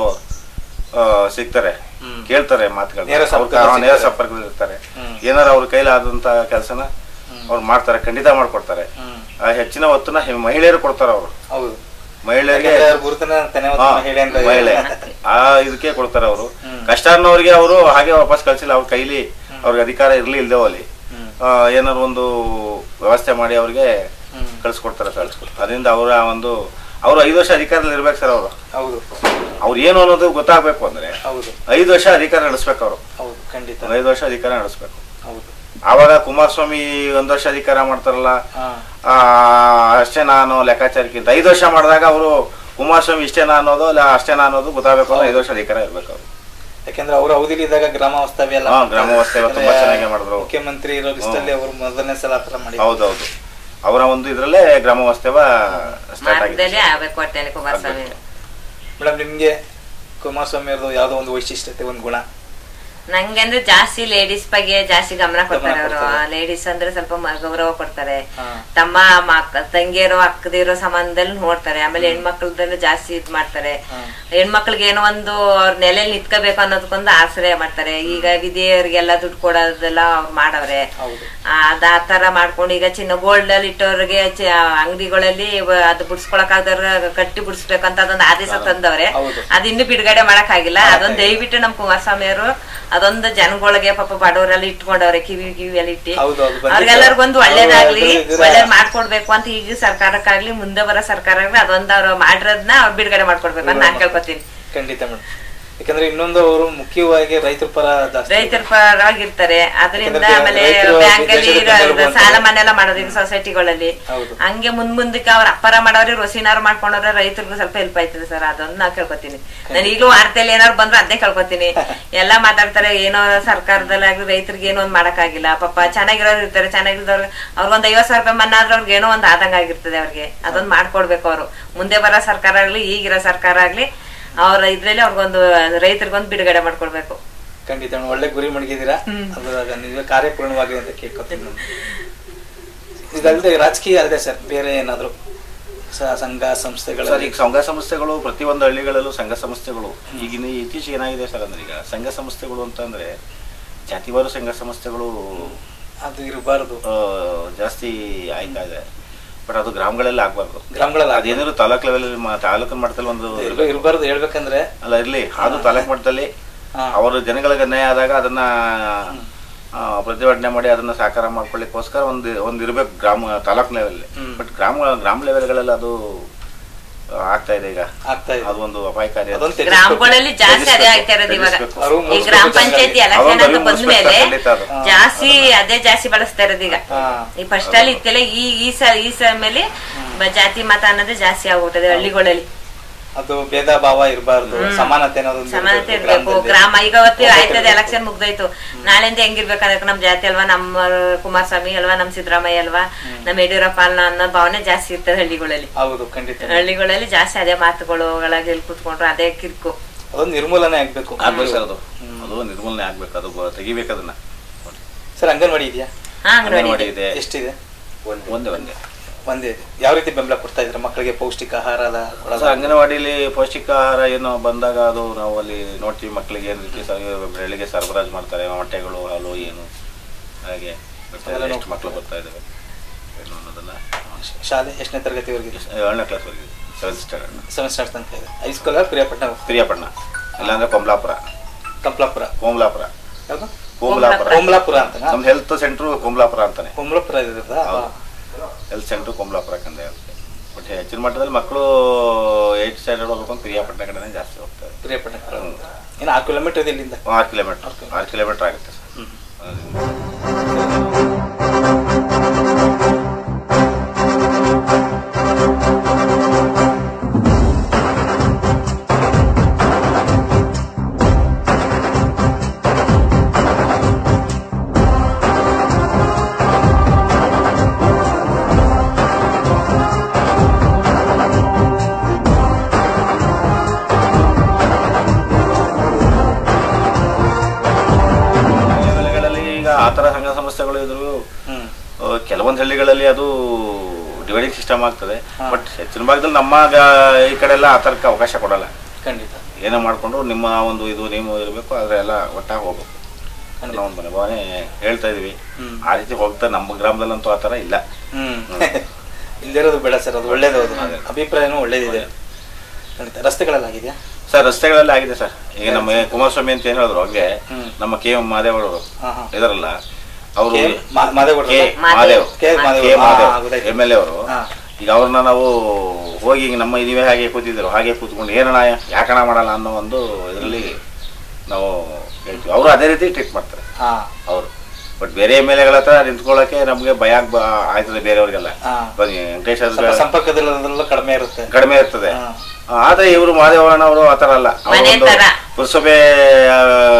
ಸಿಗ್ತಾರೆ ಹ್ಮ್. ಕೇಳ್ತಾರೆ ಮಾತುಗಳು ನೇರ ಸಂಪರ್ಕದಲ್ಲಿ ನೇರ ಸಿಗ್ತಾರೆ. ಸಂಪರ್ಕದಲ್ಲಿ ಇರ್ತಾರೆ ಹ್ಮ್. ಏನಾರ ಅವ್ರ ಕೈಲಾದಂತ ಕೆಲಸನ ಅವ್ರು ಮಾಡ್ತಾರೆ ಖಂಡಿತ ಮಾಡ್ಕೊಡ್ತಾರೆ ಹ್ಮ್ ಆ ಹೆಚ್ಚಿನ ಒತ್ತನ್ನ ಹೆ- ಮಹಿಳೆಯರು ಕೊಡ್ತಾರೆ ಅವರು ಹೌದು ಮಹಿಳೆಯರಿಗೆ ಯಾಕಂದ್ರೆ ಅವ್ರ ಗುರುತನ ತೆನೆ ಹೊತ್ತು ಹಾ, ಮಹಿಳೆ ಅಂತ ಮಹಿಳೆ ಆ ಇದಕ್ಕೆ ಕೊಡ್ತಾರೆ ಅವರು ಹ್ಮ್. ಕಷ್ಟ ಅನ್ನೋರಿಗೆ ಅವರು ಹಾಗೆ ವಾಪಸ್ ಕಳ್ಸಿಲ್ಲ ಅವ್ರ ಕೈಲಿ ಅವ್ರಿಗೆ ಅಧಿಕಾರ ಇರ್ಲಿ ಇಲ್ದೇ ಹೋಗ್ಲಿ ಹ್ಮ್ ಆ, ಏನಾದ್ರು ಒಂದು ವ್ಯವಸ್ಥೆ ಮಾಡಿ ಅವ್ರಿಗೆ ಹ್ಮ್ ಕಳ್ಸಿಕೊಡ್ತಾರೆ ಸರ್ ಅದರಿಂದ ಅವರ ಒಂದು ಅವ್ರು ಐದು ವರ್ಷ ಅಧಿಕಾರದಲ್ಲಿ ಇರ್ಬೇಕು ಸರ್ ಅವರು ಹೌದು ಅವ್ರು ಏನು ಅನ್ನೋದು ಗೊತ್ತಾಗ್ಬೇಕು ಅಂದ್ರೆ ಹೌದು ಐದು ವರ್ಷ ಅಧಿಕಾರ ನಡೆಸ್ಬೇಕು ಅವರು ಹೌದು ಖಂಡಿತ ಐದು ವರ್ಷ ಅಧಿಕಾರ ನಡೆಸ್ಬೇಕು ಹೌದು ಆವಾಗ ಕುಮಾರಸ್ವಾಮಿ ಒಂದ್ ವರ್ಷ ಅಧಿಕಾರ ಮಾಡ್ತಾರಲ್ಲ ಹಾ ಆ, ಅಷ್ಟೇ ನಾನು ಲೆಕ್ಕಾಚಾರಕ್ಕಿಂತ ಐದು ವರ್ಷ ಮಾಡಿದಾಗ ಅವರು ಕುಮಾರಸ್ವಾಮಿ ಇಷ್ಟೇನಾ ಅನ್ನೋದು ಇಲ್ಲ ಅಷ್ಟೇನಾ ಅನ್ನೋದು ಗೊತ್ತಾಗಬೇಕು ಅಂದ್ರೆ ಐದು ವರ್ಷ ಅಧಿಕಾರ ಇರ್ಬೇಕು ಅವರು ಯಾಕಂದ್ರೆ ಅವ್ರ ಅವಧಿಲಿ ಇದ್ದಾಗ ಗ್ರಾಮ ವಾಸ್ತವ್ಯ ಎಲ್ಲ ಹಾ, ಮಾಡ್ತಾರೆ. ಗ್ರಾಮ ವಾಸ್ತವ್ಯ ತುಂಬಾ ಯಾಕಂದ್ರೆ ಚೆನ್ನಾಗಿ ಮಾಡಿದ್ರು. ಮುಖ್ಯಮಂತ್ರಿ ಇರೋ ಲಿಸ್ಟ್ ಅಲ್ಲಿ ಅವರು ಮೊದಲನೇ ಸಲ ಆ ಥರ ಮಾಡಿ ಹೌದೌದು ಅವರ ಒಂದು ಇದ್ರಲ್ಲೇ ಗ್ರಾಮ ವಾಸ್ತವ ಸ್ಟಾರ್ಟ್ ಆಗಿದೆ ಮಾರ್ಗದಲ್ಲಿ ಆಗ್ಬೇಕು ಒಟ್ಟಲ್ಲಿ ಕುಮಾರಸ್ವಾಮಿ ಮೇಡಮ್ ನಿಮ್ಗೆ ಕುಮಾರಸ್ವಾಮಿ ಅವ್ರದ್ದು ಯಾವ್ದೋ ಒಂದು ವೈಶಿಷ್ಟ್ಯತೆ ಒಂದು ಗುಣ ನಂಗೆ ಅಂದ್ರೆ ಜಾಸ್ತಿ ಲೇಡೀಸ್ ಬಗ್ಗೆ ಜಾಸ್ತಿ ಗಮನ ಕೊಡ್ತಾರೆ ಅವರು ಕೊಡ್ತಾರೆ. ಲೇಡೀಸ್ ಅಂದ್ರೆ ಸ್ವಲ್ಪ ಮ- ಗೌರವ ಕೊಡ್ತಾರೆ ಹಾ. ತಮ್ಮ ಮಕ್ ತಂಗಿಯರು ಅಕ್ಕದಿರೋ ಸಂಬಂಧದಲ್ಲಿ ನೋಡ್ತಾರೆ ಆಮೇಲೆ ಹೆಣ್ಮಕ್ಳದಲ್ಲೂ ಜಾಸ್ತಿ ಇದ್ ಮಾಡ್ತಾರೆ ಹಾ. ಹೆಣ್ಮಕ್ಳಿಗೆ ಏನೋ ಒಂದು ಅವ್ರ ನೆಲೆಯಲ್ಲಿ ನಿಂತ್ಕೋಬೇಕು ಅನ್ನೋದಕ್ಕೊಂದು ಆಶ್ರಯ ಮಾಡ್ತಾರೆ ಈಗ ವಿಧಿಯರಿಗೆಲ್ಲ ದುಡ್ಡು ಕೊಡೋದೆಲ್ಲ ಅವ್ರು ಮಾಡವ್ರೆ ಹೌದು ಆ, ಅದ್ ಆ ತರ ಮಾಡ್ಕೊಂಡು ಈಗ ಚಿನ್ನ ಗೋಲ್ಡ್ ಅಲ್ಲಿ ಇಟ್ಟವ್ರಿಗೆ ಚ- ಅಂಗಡಿಗಳಲ್ಲಿ ಇವ- ಅದು ಬಿಡಿಸ್ಕೊಳಕ್ ಆಗದವ್ರ ಕಟ್ಟಿ ಬಿಡಿಸ್ಬೇಕಂತ ಅದೊಂದು ಆದೇಶ ತಂದವ್ರೆ ಹೌದು. ಅದ್ ಇನ್ನು ಬಿಡುಗಡೆ ಮಾಡಕ್ ಆಗಿಲ್ಲ ಮಾಡಕ್ ಅದೊಂದು ಆಗಿಲ್ಲ. ದಯವಿಟ್ಟು ನಮ್ ಕುಮಾರಸ್ವಾಮಿ ಅವರು ಅದೊಂದು ಜನಗಳಿಗೆ ಪಾಪ ಬಡವರೆಲ್ಲ ಇಟ್ಕೊಂಡವ್ರೆ ಕಿವಿ ಕಿವಿಯಲ್ಲಿ ಇಟ್ಟು ಹೌದು, ಅದು ಬಂದಿತ್ತು. ಅವ್ರಿಗೆಲ್ಲರಿಗೊಂದು ಒಳ್ಳೇದಾಗ್ಲಿ ಅವ್ರು ಇದ್ರ- ಒಳ್ಳೇದ್ ಮಾಡ್ಕೊಡ್ಬೇಕು ಅಂತ ಈಗ ಸರ್ಕಾರಕ್ಕಾಗ್ಲಿ ಮುಂದೆ ಬರೋ ಸರ್ಕಾರಕ್ಕಾಗ್ಲಿ ಅದೊಂದು ಅವ್ರು ಮಾಡಿರೋದ್ನ ಅವ್ರು ಬಿಡುಗಡೆ ಮಾಡ್ಕೊಡ್ಬೇಕು ಅಂತ ನಾನ್ ಕೇಳ್ಕೊತೀನಿ ಖಂಡಿತ ಮೇಡಮ್ ಯಾಕಂದ್ರೆ ಇನ್ನೊಂದು ಅವರು ಮುಖ್ಯವಾಗಿ ರೈತರ ಪರ ಜಾಸ್ತಿ ರೈತರ ಪರವಾಗಿರ್ತಾರೆ ಅದರಿಂದ ಯಾಕಂದ್ರೆ ಆಮೇಲೆ ರೈತರು ಬ್ಯಾಂಕ್ ಅಲ್ಲಿ ದೇಶದ ಇರೋ- ಬೆನ್ನೆಲುಬು ಸಾಲ ಅಂತಾರೆ. ಮನೆ ಎಲ್ಲ ಮಾಡೋದು ಈಗ ಸೊಸೈಟಿಗಳಲ್ಲಿ ಹೌದು. ಹಂಗೆ ಮುಂದ್ ಮುಂದಕ್ಕೆ ಅವ್ರ ಅಪ್ಪರ ಮಾಡೋರಿ ರೊಸಿನಾರು ಮಾಡ್ಕೊಂಡವ್ರೆ ರೈತರಿಗೂ ಸ್ವಲ್ಪ ಹೆಲ್ಪ್ ಆಯ್ತದೆ ಸರ್ ಅದೊಂದು ನಾ ಕೇಳ್ಕೊತೀನಿ ನಾನು ಈಗಲೂ ವಾರ್ತೆಯಲ್ಲಿ ಏನಾರು ಬಂದ್ರೆ ಅದನ್ನೇ ಕೇಳ್ಕೊತೀನಿ ಎಲ್ಲಾ ಮಾತಾಡ್ತಾರೆ ಏನೋ ಸರ್ಕಾರದಲ್ಲಾಗ್ಲಿ ರೈತರಿಗೆ ಏನೋ ಒಂದ್ ಮಾಡಕ್ಕಾಗಿಲ್ಲ ಪಾಪ ಚೆನ್ನಾಗಿರೋರು ಇರ್ತಾರೆ ಚೆನ್ನಾಗಿರೋರು ಅವ್ರಿಗೊಂದ್ ಐವತ್ ಸಾವಿರ ರೂಪಾಯಿ ಮನ್ನಾ ಆದ್ರೆ ಅವ್ರಿಗೆ ಏನೋ ಒಂದ್ ಆದಂಗ ಆಗಿರ್ತದೆ ಅವ್ರಿಗೆ ಅದೊಂದ್ ಮಾಡ್ಕೊಡ್ಬೇಕು ಅವರು ಮುಂದೆ ಬರೋ ಸರ್ಕಾರ ಆಗ್ಲಿ ಈಗಿರೋ ಸರ್ಕಾರ ಆಗ್ಲಿ ಅವ್ರ ಇದ್ರಲ್ಲಿ ಅವ್ರಿಗೊಂದು ರೈತರಿಗೊಂದು ಬಿಡುಗಡೆ ಮಾಡ್ಕೊಡ್ಬೇಕು ಖಂಡಿತ ಮೇಡಮ್ ಒಳ್ಳೆ ಗುರಿ ಮಡಗಿದ್ದೀರಾ ಅದ್ರಾಗ ನಿಜ ಕಾರ್ಯಪೂರ್ಣವಾಗಿದೆ ಅಂತ ಕೇಳ್ಕೊತೀನಿ ಮೇಡಮ್ ಇದಲ್ಲದೆ ರಾಜಕೀಯ ಅಲ್ಲದೆ ಸರ್ ಬೇರೆ ಏನಾದ್ರು ಸ- ಸಂಘ ಸಂಸ್ಥೆಗಳು ಸರ್ ಈಗ ಸಂಘ ಸಂಸ್ಥೆಗಳು ಪ್ರತಿಯೊಂದು ಹಳ್ಳಿಗಳಲ್ಲೂ ಸಂಘ ಸಂಸ್ಥೆಗಳು ಈಗಿನ ಇತ್ತೀಚೆಗೆ ಏನಾಗಿದೆ ಸರ್ ಅಂದ್ರೆ ಈಗ ಸಂಘ ಸಂಸ್ಥೆಗಳು ಅಂತಂದ್ರೆ ಜಾತಿವಾರು ಸಂಘ ಸಂಸ್ಥೆಗಳು ಅದು ಇರಬಾರದು ಆ, ಜಾಸ್ತಿ ಆಯ್ತಾ ಇದೆ ಬಟ್ ಅದು ಗ್ರಾಮಗಳಲ್ಲಿ ಆಗ್ಬಾರ್ದು ಗ್ರಾಮಗಳಲ್ಲಿ ಅದೇನಾದ್ರು ತಾಲೂಕ್ ಲೆವೆಲ್ ತಾಲೂಕಿನ ಮಟ್ಟದಲ್ಲಿ ಒಂದು ಇರ್ಬೇಕು. ಇರಬಾರ್ದು ಹೇಳ್ಬೇಕಂದ್ರೆ ಅಲ್ಲ ಇರ್ಲಿ ಅದು ತಾಲೂಕ್ ಮಟ್ಟದಲ್ಲಿ ಹಾ. ಅವರು ಜನಗಳಿಗೆ ಅನ್ಯಾಯ ಆದಾಗ ಅದನ್ನ ಆ, ಪ್ರತಿಭಟನೆ ಮಾಡಿ ಅದನ್ನ ಸಾಕಾರ ಮಾಡ್ಕೊಳ್ಳಿಕ್ಕೋಸ್ಕರ ಒಂದು ಒಂದು ಇರ್ಬೇಕು ಗ್ರಾಮ ತಾಲೂಕ್ ಲೆವೆಲ್ ಹ್ಮ್. ಬಟ್ ಗ್ರಾಮ ಗ್ರಾಮ ಲೆವೆಲ್ಗಳಲ್ಲಿ ಅದು ಆ, ಆಗ್ತಾ ಇದೆ ಈಗ ಆಗ್ತಾ ಇದೆ ಅದು ಒಂದು ಅಪಾಯಕಾರಿ ಅದು. ಅದೊಂದು ತೆಗೆಸ್ಬೇಕು. ಗ್ರಾಮಗಳಲ್ಲಿ ಜಾಸ್ತಿ ಅದೇ ಆಗ್ತಾ ಇರೋದು ಇವಾಗ ತೆಗಿಸ್ಬೇಕು. ಅವ್ರು ಈ ಮುಗಿಸ್ಬೇಕು ಗ್ರಾಮ ಜನಗಳಿಗೆ. ಪಂಚಾಯತಿ ಅವ್ರು ಎಲೆಕ್ಷನ್ ಅಂತ ಅರಿವು ಬಂದ ಮೂಡಿಸ್ಬೇಕು ಮೇಲೆ ಖಂಡಿತ ಅದು. ಹಾ. ಜಾಸ್ತಿ ಅದೇ ಜಾಸ್ತಿ ಬಳಸ್ತಾ ಇರೋದು ಈಗ ಹಾ. ಈ ಫಸ್ಟ್ ಅಲ್ಲಿ ಇತ್ತಲ್ಲ ಈ ಈ ಸ ಈ ಸ ಮೇಲೆ ಬ- ಜಾತಿ ಮತ ಅನ್ನೋದೇ ಜಾಸ್ತಿ ಆಗ್ಬಿಟ್ಟದೆ ಹಳ್ಳಿಗಳಲ್ಲಿ ಅದು ಭೇದ ಭಾವ ಇರಬಾರ್ದು ಸಮಾನತೆ ಅನ್ನೋದು ಒಂದು ಸಮಾನತೆ ಇರ್ಬೇಕು ಇರ್ಬೇಕು ಗ್ರಾಮದಲ್ಲಿ. ಗ್ರಾಮ ಈಗ ಅವತ್ತು ಆಯ್ತದೆ ಎಲೆಕ್ಷನ್ ಮುಗ್ದೋಯ್ತು ನಾಳೆಂದ ಹೆಂಗಿರ್ಬೇಕಾದ್ರೆ ನಮ್ ಜಾತಿ ಅಲ್ವಾ ನಮ್ಮ ಕುಮಾರಸ್ವಾಮಿ ಅಲ್ವಾ ನಮ್ ಸಿದ್ದರಾಮಯ್ಯ ಅಲ್ವಾ ನಮ್ ಯಡಿಯೂರಪ್ಪ ಅಲ್ಲ ಅನ್ನೋ ಭಾವನೆ ಜಾಸ್ತಿ ಇರ್ತದೆ ಹಳ್ಳಿಗಳಲ್ಲಿ ಹೌದು ಖಂಡಿತ ಹಳ್ಳಿಗಳಲ್ಲಿ ಜಾಸ್ತಿ ಅದೇ ಮಾತುಗಳು ಒಳಗೆ ಎಲ್ಲಿ ಕೂತ್ಕೊಂಡ್ರು ಅದೇ ಕಿರ್ಕು ಅದೊಂದು ನಿರ್ಮೂಲನೆ ಆಗ್ಬೇಕು ಆಗ್ಬೇಕು ಸರ್ ಅದು ಅದು ನಿರ್ಮೂಲನೆ ಆಗ್ಬೇಕು ಅದು ಬ- ತೆಗಿಬೇಕು ಅದನ್ನ ಸರ್ ಅಂಗನವಾಡಿ ಇದೆಯಾ ಹಾ ಅಂಗನವಾಡಿ ಅಂಗನವಾಡಿ ಇದೆ. ಇದೆ ಎಷ್ಟಿದೆ ಒಂದೇ ಒಂದೇ ಒಂದೇ ಇದೆ ಯಾವ ರೀತಿ ಬೆಂಬಲ ಕೊಡ್ತಾ ಇದ್ರೆ ಮಕ್ಕಳಿಗೆ ಪೌಷ್ಟಿಕ ಆಹಾರ ಎಲ್ಲ ಕೊಡೋದು? ಸರ್ ಅಂಗನವಾಡಿಲಿ ಪೌಷ್ಟಿಕ ಆಹಾರ ಏನು ಬಂದಾಗ ಅದು ನಾವು ಅಲ್ಲಿ ನೋಡ್ತೀವಿ ಮಕ್ಕಳಿಗೆ ಏನು ರೀತಿ ಸ- ಬೆಳಿಗ್ಗೆ ಸರಬರಾಜು ಮಾಡ್ತಾರೆ ಮೊಟ್ಟೆಗಳು ಹಾಲು ಏನು ಹಾಗೆ ಬರ್ತಾ ಇದೆ, ಎಷ್ಟು ಮಕ್ಕಳು ಬರ್ತಾ ಇದ್ದಾವೆ ಏನು ಅನ್ನೋದನ್ನ ಶಾಲೆ ಎಷ್ಟನೇ ತರಗತಿವರೆಗೆ ಏಳನೇ ಕ್ಲಾಸ್ವರೆಗೆ ಸೆವೆಂತ್ ಸ್ಟ್ಯಾಂಡರ್ಡ್ ಸೆವೆನ್ ಸ್ಟಾರ್ಟ್ ತನಕ ಇದೆ ಹೈಸ್ಕೂಲ್ ಪ್ರಿಯಾಪಟ್ಟಣ ಪ್ರಿಯಾಪಟ್ಟಣ ಇಲ್ಲಾಂದ್ರೆ ಕೊಮ್ಲಾಪುರ ಕಂಪ್ಲಾಪುರ ಕೋಮ್ಲಾಪುರ ಯಾವುದು ಕೋಮ್ಲಾಪುರ ಕೋಮ್ಲಾಪುರ ಅಂತ ನಮ್ದು ಹೆಲ್ತ್ ಸೆಂಟ್ರು ಕೋಮ್ಲಾಪುರ ಅಂತಾನೆ ಕೋಮ್ಲಾಪುರ ಇರೋದಾ ಹೆಲ್ತ್ ಸೆಂಟ್ರು ಕೋಮ್ಲಾಪುರ ಕಂದೆ ಬಟ್ ಹೆಚ್ಚಿನ ಮಟ್ಟದಲ್ಲಿ ಮಕ್ಕಳು ಏಯ್ಟ್ ಸ್ಟ್ಯಾಂಡರ್ಡ್ ಹೋಗ್ಕೊಂಡು ಪ್ರಿಯಾಪಟ್ಟಣ ಕಡೆನೇ ಜಾಸ್ತಿ ಹೋಗ್ತಾರೆ ಪ್ರಿಯಾಪಟ್ಟಣ ಏನು ಆರು ಕಿಲೋಮೀಟರ್ ಇದೆ ಇಲ್ಲಿಂದ ಆರು ಕಿಲೋಮೀಟರ್ ಆರು ಕಿಲೋಮೀಟರ್ ಆಗುತ್ತೆ ಸರ್ ಹ್ಮ್. ಅದರಿಂದ ಹಳ್ಳಿಗಳಲ್ಲಿ ಈಗ ಆ ಥರ ಸಂಘ ಸಂಸ್ಥೆಗಳು ಇದ್ರು ಹ್ಮ್ ಆ, ಕೆಲವೊಂದು ಹಳ್ಳಿಗಳಲ್ಲಿ ಅದು ಡಿವೈಡಿಂಗ್ ಸಿಸ್ಟಮ್ ಆಗ್ತದೆ ಹಾ. ಬಟ್ ಹೆಚ್ಚಿನ ಭಾಗದಲ್ಲಿ ನಮ್ಮ ಗ- ಈ ಕಡೆ ಎಲ್ಲ ಆ ಥರಕ್ಕೆ ಅವಕಾಶ ಕೊಡಲ್ಲ ಖಂಡಿತ ಏನೋ ಮಾಡಿಕೊಂಡು ನಿಮ್ಮ ಒಂದು ಇದು ನೀವು ಇರಬೇಕು ಆದರೆ ಎಲ್ಲ ಒಟ್ಟಾಗಿ ಹೋಗ್ಬೇಕು ಖಂಡಿತ. ಅನ್ನೋ ಒಂದು ಮನೋಭಾವನೆ ಹೇಳ್ತಾ ಇದೀವಿ ಹ್ಮ್. ಆ ರೀತಿ ಹೋಗ್ತಾ ನಮ್ಮ ಗ್ರಾಮದಲ್ಲಂತೂ ಆ ಥರ ಇಲ್ಲ ಹ್ಮ್ ಇಲ್ದಿರೋದು ಬೇಡ ಸರ್ ಅದು ಒಳ್ಳೇದು ಅದು ಅದೇ. ಅಭಿಪ್ರಾಯನೂ ಒಳ್ಳೇದಿದೆ ಖಂಡಿತ ರಸ್ತೆಗಳೆಲ್ಲ ಆಗಿದೆಯಾ ಸರ್ ರಸ್ತೆಗಳಲ್ಲಿ ಆಗಿದೆ ಸರ್ ಈಗ ನಮ್ಮ ಕುಮಾರಸ್ವಾಮಿ ಅಂತ ಏನು ಹೇಳಿದ್ರು ಹಂಗೆ ಹ್ಮ್. ನಮ್ಮ ಕೆ ಎಂ ಮಾದೇವರು ಹಾ, ಹಾ. ಇದರಲ್ಲ ಅವರು ಕೆ. ಮಾ- ಮಾದೇಗೌಡ್ರು ಕೆ ಅಲ್ಲ? ಮಾದೇವ್ ಕೆ. ಮಾದೇವ್. ಕೆ ಹಾ, ಮಾದೇವ್ ಗೊತ್ತಾಯ್ತು. ಎಮ್ ಎಲ್ ಎ ಅವರು ಹಾ. ಈಗ ಅವ್ರನ್ನ ನಾವು ಹೋಗಿ ಈಗ ನಮ್ಮ ನೀವೇ ಹಾಗೆ ಕೂತಿದ್ರು ಹಾಗೆ ಕೂತ್ಕೊಂಡು ಏನಣ್ಣ ಯಾಕಣ ಮಾಡಲ್ಲ ಅನ್ನೋ ಒಂದು ಇದರಲ್ಲಿ ನಾವು ಹೇಳ್ತೀವಿ ಅವರು ಅದೇ ರೀತಿ ಟ್ರೀಟ್ ಮಾಡ್ತಾರೆ ಹಾ ಅವರು ಬಟ್ ಬೇರೆ ಎಮ್ ಎಲ್ ಎಗಳ ಹತ್ರ ನಿಂತ್ಕೊಳ್ಳೋಕೆ ನಮಗೆ ಭಯ ಆಗ್ ಬ- ಆಯ್ತದೆ ಬೇರೆಯವ್ರಿಗೆಲ್ಲ ಹಾ. ಬನ್ನಿ ವೆಂಕಟೇಶ್ ಸ್ವಲ್ಪ ಅವ್ರಿಗೆ ಸಂಪರ್ಕದಲ್ಲೆಲ್ಲ ಕಡಿಮೆ ಇರುತ್ತೆ ಕಡಿಮೆ ಇರ್ತದೆ ಹಾ. ಆದ್ರೆ ಇವರು ಮಾದೇವಣ್ಣ ಅವರು ಆ ಥರ ಅಲ್ಲ ಅವ್ರು ಮನೆ ಒಂದು ತರ. ಪುರಸಭೆ ಆ,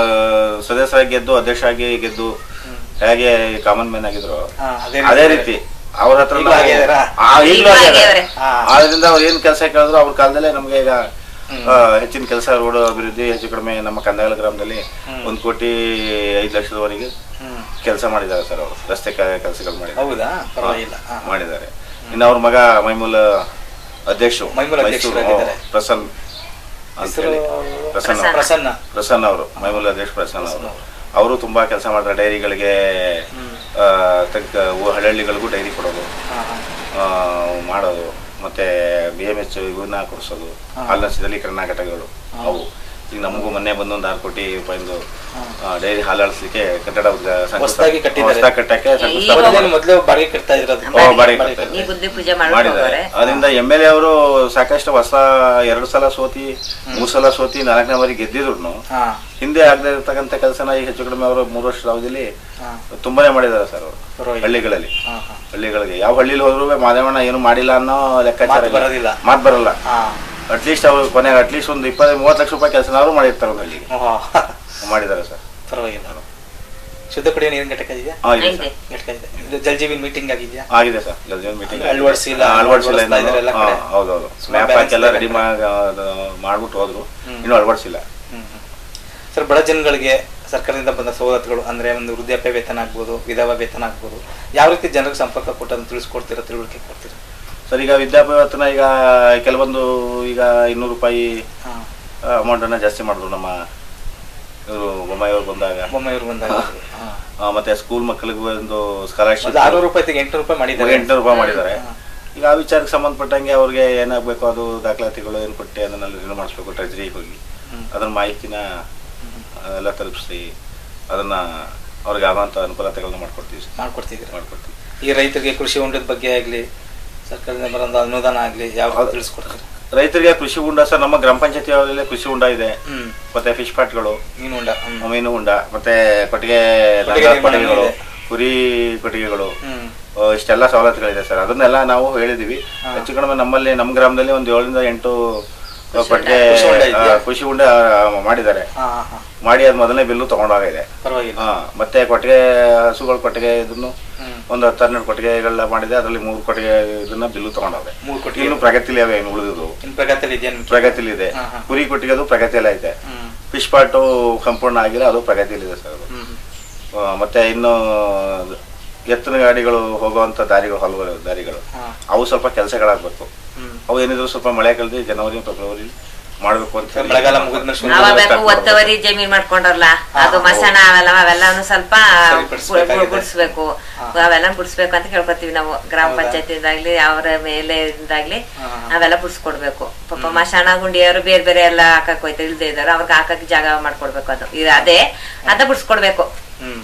ಸದಸ್ಯರಾಗಿ ಗೆದ್ದು ಅಧ್ಯಕ್ಷರಾಗಿ ಗೆದ್ದು ಹೇಗೆ ಕಾಮನ್ ಮ್ಯಾನ್ ಆಗಿದ್ರು ಹಾ, ಅದೇ ಅದೇ ರೀತಿ. ರೀತಿ ಅವ್ರ ಹತ್ರ ಈಗ್ಲೂ ಆಗಿದಾರಾ? ಆ, ಈಗ್ಲೂ ಈಗ್ಲೂ ಆಗಿದ್ದಾರೆ. ಆಗ್ಯಾವ್ರೆ. ಹಾ. ಆದ್ರಿಂದ ಅವ್ರು ಏನ್ ಕೆಲಸ ಕೇಳಿದ್ರು ಅವ್ರ ಕಾಲದಲ್ಲೇ ನಮ್ಗೆ ಈಗ ಹ್ಮ್. ಆ, ಹೆಚ್ಚಿನ ಕೆಲಸ ರೋಡ್ ಅಭಿವೃದ್ಧಿ ಹೆಚ್ಚು ಕಡಿಮೆ ನಮ್ಮ ಕಂದಗಲ ಗ್ರಾಮದಲ್ಲಿ ಹ್ಮ್. ಒಂದ್ ಕೋಟಿ ಐದು ಲಕ್ಷದವರೆಗೆ ಹ್ಮ್ ಕೆಲಸ ಮಾಡಿದ್ದಾರೆ ಸರ್ ಅವರು ರಸ್ತೆ ಕೆಲಸಗಳು ಮಾಡಿದ್ದಾರೆ ಹೌದಾ ಪರವಾಗಿಲ್ಲ ಹಾ. ಮಾಡಿದ್ದಾರೆ ಇನ್ನು ಅವ್ರ ಮಗ ಮೈಮೂಲ್ ಅಧ್ಯಕ್ಷರು ಮೈಮೂಲ್ ಮೈಸೂರು ಅಧ್ಯಕ್ಷರಾಗಿದ್ದಾರೆ. ಹ್ಮ್, ಪ್ರಸನ್ ಅಂತ ಹೆಸರು ಹೇಳಿ ಪ್ರಸನ್ನ ಅವ್ರು. ಪ್ರಸನ್ನ ಪ್ರಸನ್ನ ಅವರು ಮೈಮೂಲ್ ಅಧ್ಯಕ್ಷ ಪ್ರಸನ್ನ ಅವರು ಪ್ರಸನ್ನ ಅವರು ತುಂಬಾ ಕೆಲಸ ಮಾಡ್ತಾರೆ ಡೈರಿಗಳಿಗೆ ಹ್ಮ್. ಆ, ತಗ್ಗ ಊ- ಹಳ್ಳಿಗಳಿಗೂ ಡೈರಿ ಕೊಡೋದು ಹಾ, ಹಾ. ಆ, ಮಾಡೋದು ಮತ್ತೆ ಬಿ ಎಮ್ ಎಚ್ ಇವನ್ನ ಕೊಡಿಸೋದು ಹಾ. ಹಾಲಿನ ಶೀತಲೀಕರಣ ಘಟಕಗಳು ಹಾ. ಅವು ಈಗ ನಮಗೂ ಮೊನ್ನೆ ಬಂದು ಒಂದು ಆರು ಕೋಟಿ ರೂಪಾಯಿಂದು ಹಾ. ಡೈರಿ ಹಾಲು ಅಳಿಸ್ಲಿಕ್ಕೆ ಕಟ್ಟಡ ಉದ್ಘಾ- ಶಂಕುಸ್ಥಾಪನೆ- ಹೊಸ್ದಾಗಿ ಕಟ್ಟಿದ್ದಾರೆ. ಹೊಸ್ದಾಗಿ ಕಟ್ಟಕ್ಕೆ ಶಂಕುಸ್ಥಾಪನೆ ಈಗ ಮೊದಲೇ ಮಾಡಿದ್ರು. ಮೊದಲೇ ಬಾಡಿಗೆ ಕಟ್ತಾ ಇರೋದು ಓ, ಬಾಡಿಗೆ ಕಟ್ತಾ ಈ ಬುದ್ಧಿ ಪೂಜೆ ಮಾಡಿದ್ದಾರೆ ಮಾಡ್ಕೊಂಡವ್ರೆ ಅದರಿಂದ ಎಮ್ ಎಲ್ ಎ ಅವರು ಸಾಕಷ್ಟು ಹೊಸ ಎರಡು ಸಲ ಸೋತಿ ಮೂರು ಸಲ ಸೋತಿ ನಾಲ್ಕನೇ ಬಾರಿ ಗೆದ್ದಿದ್ರು ಹಾ ಹಿಂದೆ ಆಗದೆ ಇರ್ತಕ್ಕಂಥ ಕೆಲಸನ ಈಗ ಹೆಚ್ಚು ಕಡಿಮೆ ಅವರು ಮೂರು ವರ್ಷದ ಅವಧಿಯಲ್ಲಿ ಹಾ ತುಂಬಾನೇ ಮಾಡಿದ್ದಾರೆ ಸರ್ ಅವರು ಪರವಾಗಿಲ್ಲ. ಹಳ್ಳಿಗಳಲ್ಲಿ ಹಾ ಹಾ ಹಳ್ಳಿಗಳಿಗೆ ಯಾವ ಹಳ್ಳಿಲಿ ಹೋದ್ರು ಮಾದೇವಣ್ಣ ಏನು ಮಾಡಿಲ್ಲ ಅನ್ನೋ ಲೆಕ್ಕಾಚಾರ ಮಾತು ಬರೋದಿಲ್ಲ. ಮಾತು ಬರಲ್ಲ ಹಾ ಅಟ್ಲೀಸ್ಟ್ ಅವರು ಕೊನೆಗೆ ಅಟ್ಲೀಸ್ಟ್ ಒಂದು ಇಪ್ಪತ್ತು ಮೂವತ್ತು ಲಕ್ಷ ರೂಪಾಯಿ ಕೆಲಸನಾದ್ರು ಮಾಡಿರ್ತಾರೆ ಒಂದು ಹಳ್ಳಿಗೆ ಓಹೋ. ಮಾಡಿದ್ದಾರೆ ಸರ್ ಪರವಾಗಿಲ್ಲ ಶುದ್ಧ ಕುಡಿಯೋ ನೀರಿನ ಘಟಕ ಇದೆಯಾ ಹಾ ಇದೆ ಐತೆ. ಸರ್ ಘಟಕ ಇದೆ ಇದು ಜಲ್ ಜೀವನ್ ಮೀಟಿಂಗ್ ಆಗಿದೆಯಾ ಆಗಿದೆ ಸರ್ ಜಲ್ಜೀವನ್ ಮೀಟಿಂಗ್ ಅಳವಡಿಸಿಲ್ಲ, ಅಳವಡಿಸಿಲ್ಲ ಅಳವಡಿಸ್ತಾ ಇದ್ದಾರೆ ಎಲ್ಲ ಕಡೆ. ಹೌದೌದು ಸುಮಾರು ಮ್ಯಾಪ್ balance ಹಾಕಿ ಎಲ್ಲ ಇದೆ. ರೆಡಿ ಮಾಡ್ಬಿಟ್ಟು ಹೋದ್ರು ಹ್ಮ್. ಇನ್ನೂ ಅಳವಡಿಸಿಲ್ಲ ಹ್ಮ್ ಹ್ಮ್. ಸರ್ ಬಡ ಜನಗಳಿಗೆ ಸರ್ಕಾರದಿಂದ ಬಂದ ಸವಲತ್ತುಗಳು ಅಂದ್ರೆ ಒಂದು ವೃದ್ಧಾಪ್ಯ ವೇತನ ಆಗ್ಬೋದು ವಿಧವಾ ವೇತನ ಆಗ್ಬೋದು ಯಾವ ರೀತಿ ಜನರಿಗೆ ಸಂಪರ್ಕ ಕೊಟ್ಟು ಅದನ್ನ ತಿಳಿಸ್ಕೊಡ್ತೀರಾ ತಿಳುವಳಿಕೆ ಕೊಡ್ತೀರಾ ಸರ್ ಈಗ ವಿದ್ಯಾಭ್ಯಾಸನ ಈಗ ಕೆಲವೊಂದು ಈಗ ಇನ್ನೂರು ರೂಪಾಯಿ ಹಾ ಅಮೌಂಟನ್ನು ಜಾಸ್ತಿ ಮಾಡಿದ್ರು ನಮ್ಮ ಇವರು ಬೊಮ್ಮಾಯಿಯವ್ರು ಬಂದಾಗ ಬೊಮ್ಮೆಯವರು ಬಂದಾಗ ಹಾ. ಆ, ಮತ್ತೆ ಸ್ಕೂಲ್ ಮಕ್ಕಳಿಗೆ ಒಂದು ಸ್ಕಾಲರ್ಶಿಪ್ ಮೊದ್ಲು ಆರ್ನೂರು ರೂಪಾಯಿ ತೆಗೆ ಎಂಟುನೂರು ರೂಪಾಯಿ ಮಾಡಿದ್ದಾರೆ ಎಂಟುನೂರು ರೂಪಾಯಿ ಮಾಡಿದ್ದಾರೆ ಹಾ. ಈಗ ಆ ವಿಚಾರಕ್ಕೆ ಸಂಬಂಧಪಟ್ಟಂಗೆ ಅವ್ರಿಗೆ ಏನಾಗಬೇಕು ಅದು ದಾಖಲಾತಿಗಳು ಏನು ಕೊಟ್ಟು ಅದನ್ನೆಲ್ಲ ರಿನ್ಯೂ ಮಾಡಿಸ್ಬೇಕು ಟ್ರೆಜರಿಗೆ ಹೋಗಿ ಹ್ಮ್. ಅದನ್ನ ಮಾಹಿತಿನ ಎಲ್ಲ ತಲುಪಿಸಿ ಅದನ್ನ ಅವ್ರಿಗೆ ಆಗುವಂಥ ಅನುಕೂಲತೆಗಳನ್ನ ಮಾಡ್ಕೊಡ್ತೀವಿ ಸರ್. ಮಾಡ್ಕೊಡ್ತಿದ್ದೀರಾ ಮಾಡ್ಕೊಡ್ತೀವಿ ಈ ರೈತರಿಗೆ ಕೃಷಿ ಹೊಂಡದ ಬಗ್ಗೆ ಆಗ್ಲಿ ಸರ್ಕಾರದಿಂದ ಬರೋ ಅನುದಾನ ಆಗ್ಲಿ ಯಾವ ಹೌದು. ತಿಳಿಸ್ಕೊಡ್ತೀರಾ ರೈತರಿಗೆ ಕೃಷಿ ಹುಂಡ ಸರ್ ನಮ್ಮ ಗ್ರಾಮ ಪಂಚಾಯತಿ ಅವರಲ್ಲಿ ಕೃಷಿ ಹುಂಡ ಇದೆ ಹ್ಮ್ ಮತ್ತೆ ಫಿಶ್ ಪಾಟ್ಗಳು ಮೀನು ಹೊಂಡ ಹ್ಮ್ ಮೀನು ಹುಂಡ ಮತ್ತೆ ಕೊಟ್ಟಿಗೆ ಕೊಟ್ಟಿಗೆ ದನದ ನಿರ್ಮಾಣ ಕೊಟ್ಟಿಗೆಗಳು ಇದೆ. ಕುರಿ ಕೊಟ್ಟಿಗೆಗಳು ಹ್ಮ್ ಆ, ಇಷ್ಟೆಲ್ಲ ಸವಲತ್ತುಗಳಿದೆ ಸರ್ ಅದನ್ನೆಲ್ಲ ನಾವು ಹೇಳಿದೀವಿ ಹಾ. ಹೆಚ್ಚು ಕಡಿಮೆ ನಮ್ಮಲ್ಲಿ ನಮ್ಮ ಗ್ರಾಮದಲ್ಲಿ ಒಂದು ಏಳರಿಂದ ಎಂಟು ಕೊಟ್ಟಿಗೆ ಖುಷಿ ಉಂಡೆ ಇದೆಯಾ? ಆ, ಖುಷಿ ಉಂಡೆ ಆ, ಮಾಡಿದ್ದಾರೆ ಹಾ ಹಾ ಹಾ ಮಾಡಿ ಅದು ಮೊದಲನೇ ಬಿಲ್ಲು ತಗೊಂಡೋಗಿದೆ ಪರವಾಗಿಲ್ಲ ಹಾ ಮತ್ತೆ ಕೊಟ್ಟಿಗೆ ಹಸುಗಳ ಕೊಟ್ಟಿಗೆ ಇದನ್ನು ಹ್ಮ್ ಒಂದು ಹತ್ತು ಹನ್ನೆರಡು ಕೊಟ್ಟಿಗೆಗಳನ್ನ ಮಾಡಿದೆ ಅದರಲ್ಲಿ ಮೂರು ಕೊಟ್ಟಿಗೆ ಇದನ್ನ ಬಿಲ್ಲು ತಗೊಂಡೋದೆ ಮೂರು ಕೊಟ್ಟಿಗೆ ಇನ್ನು ಪ್ರಗತಿಲಿ ಅವೆ ಇನ್ನು ಉಳಿದಿದ್ದು ಇನ್ ಪ್ರಗತಿಯಲ್ಲಿ ಇದೆಯಾ ನಿಮ್ಗೆ ಪ್ರಗತಿಲಿ ಇದೆ ಹಾ, ಹಾ. ಕುರಿ ಕೊಟ್ಟಿಗೆ ಪ್ರಗತಿಯಲ್ಲ ಐತೆ ಹ್ಮ್ ಫಿಶ್ ಪಾಟು ಸಂಪೂರ್ಣ ಆಗಿಲ್ಲ ಅದು ಪ್ರಗತಿಯಲ್ಲಿದೆ ಸರ್ ಅದು ಹ್ಮ್ ಆ, ಮತ್ತೆ ಇನ್ನು ಎತ್ತಿನ ಗಾಡಿಗಳು ಹೋಗುವಂತ ದಾರಿಗಳು ಹಲವು ದಾರಿಗಳು ಹಾ ಅವು ಸ್ವಲ್ಪ ಕೆಲಸಗಳಾಗಬೇಕು ಹ್ಮ್ ಅವು ಏನಿದ್ರು ಸ್ವಲ್ಪ ಮಳೆ ಕಳೆದು ಜನವರಿ ಫೆಬ್ರವರಿ ಮಾಡಬೇಕು ಅಂತ ಹೇಳಿ ಮಳೆಗಾಲ ಮುಗಿದ್ಮೇಲೆ ಶುರು ಅವಾಗ start ಬೇಕು ಮಾಡ್ಬೇಕು. ಒತ್ತುವರಿ ಜಮೀನ್ ಮಾಡ್ಕೊಂಡವ್ರಲ್ಲ ಹಾ, ಅದು ಹೌದು. ಮಸಾಣ ಅವೆಲ್ಲ ಅವೆಲ್ಲನು ಸ್ವಲ್ಪ ಸರಿಪಡಿಸ್ಬೇಕಾಗಿದೆ. ಗುಡಿಸ್ಬೇಕು ಹಾ. ಅವೆಲ್ಲ ಗುಡಿಸ್ಬೇಕು ಅಂತ ಕೇಳ್ಕೊತೀವಿ ನಾವು ಗ್ರಾಮ ಹೌದಾ? ಪಂಚಾಯತಿಂದಾಗ್ಲಿ ಅವರ ಮೇಲೆ ಇಂದಾಗ್ಲಿ ಹಾ, ಹಾ. ಅವೆಲ್ಲ ಬಿಡಿಸ್ಕೊಡ್ಬೇಕು ಪಾಪ ಮಶಾಣ ಗುಂಡಿಯವರು ಬೇರೆ ಬೇರೆ ಎಲ್ಲ ಹಾಕಕ್ ಹೋಯ್ತಾರೆ ಇಲ್ದೇ ಇದಾರೆ ಅವ್ರಿಗೆ ಹಾಕಕ್ ಜಾಗ ಮಾಡ್ಕೊಡ್ಬೇಕು ಅದು ಇದು ಅದೇ ಅದ ಬಿಡಿಸ್ಕೊಡ್ಬೇಕು ಹ್ಮ್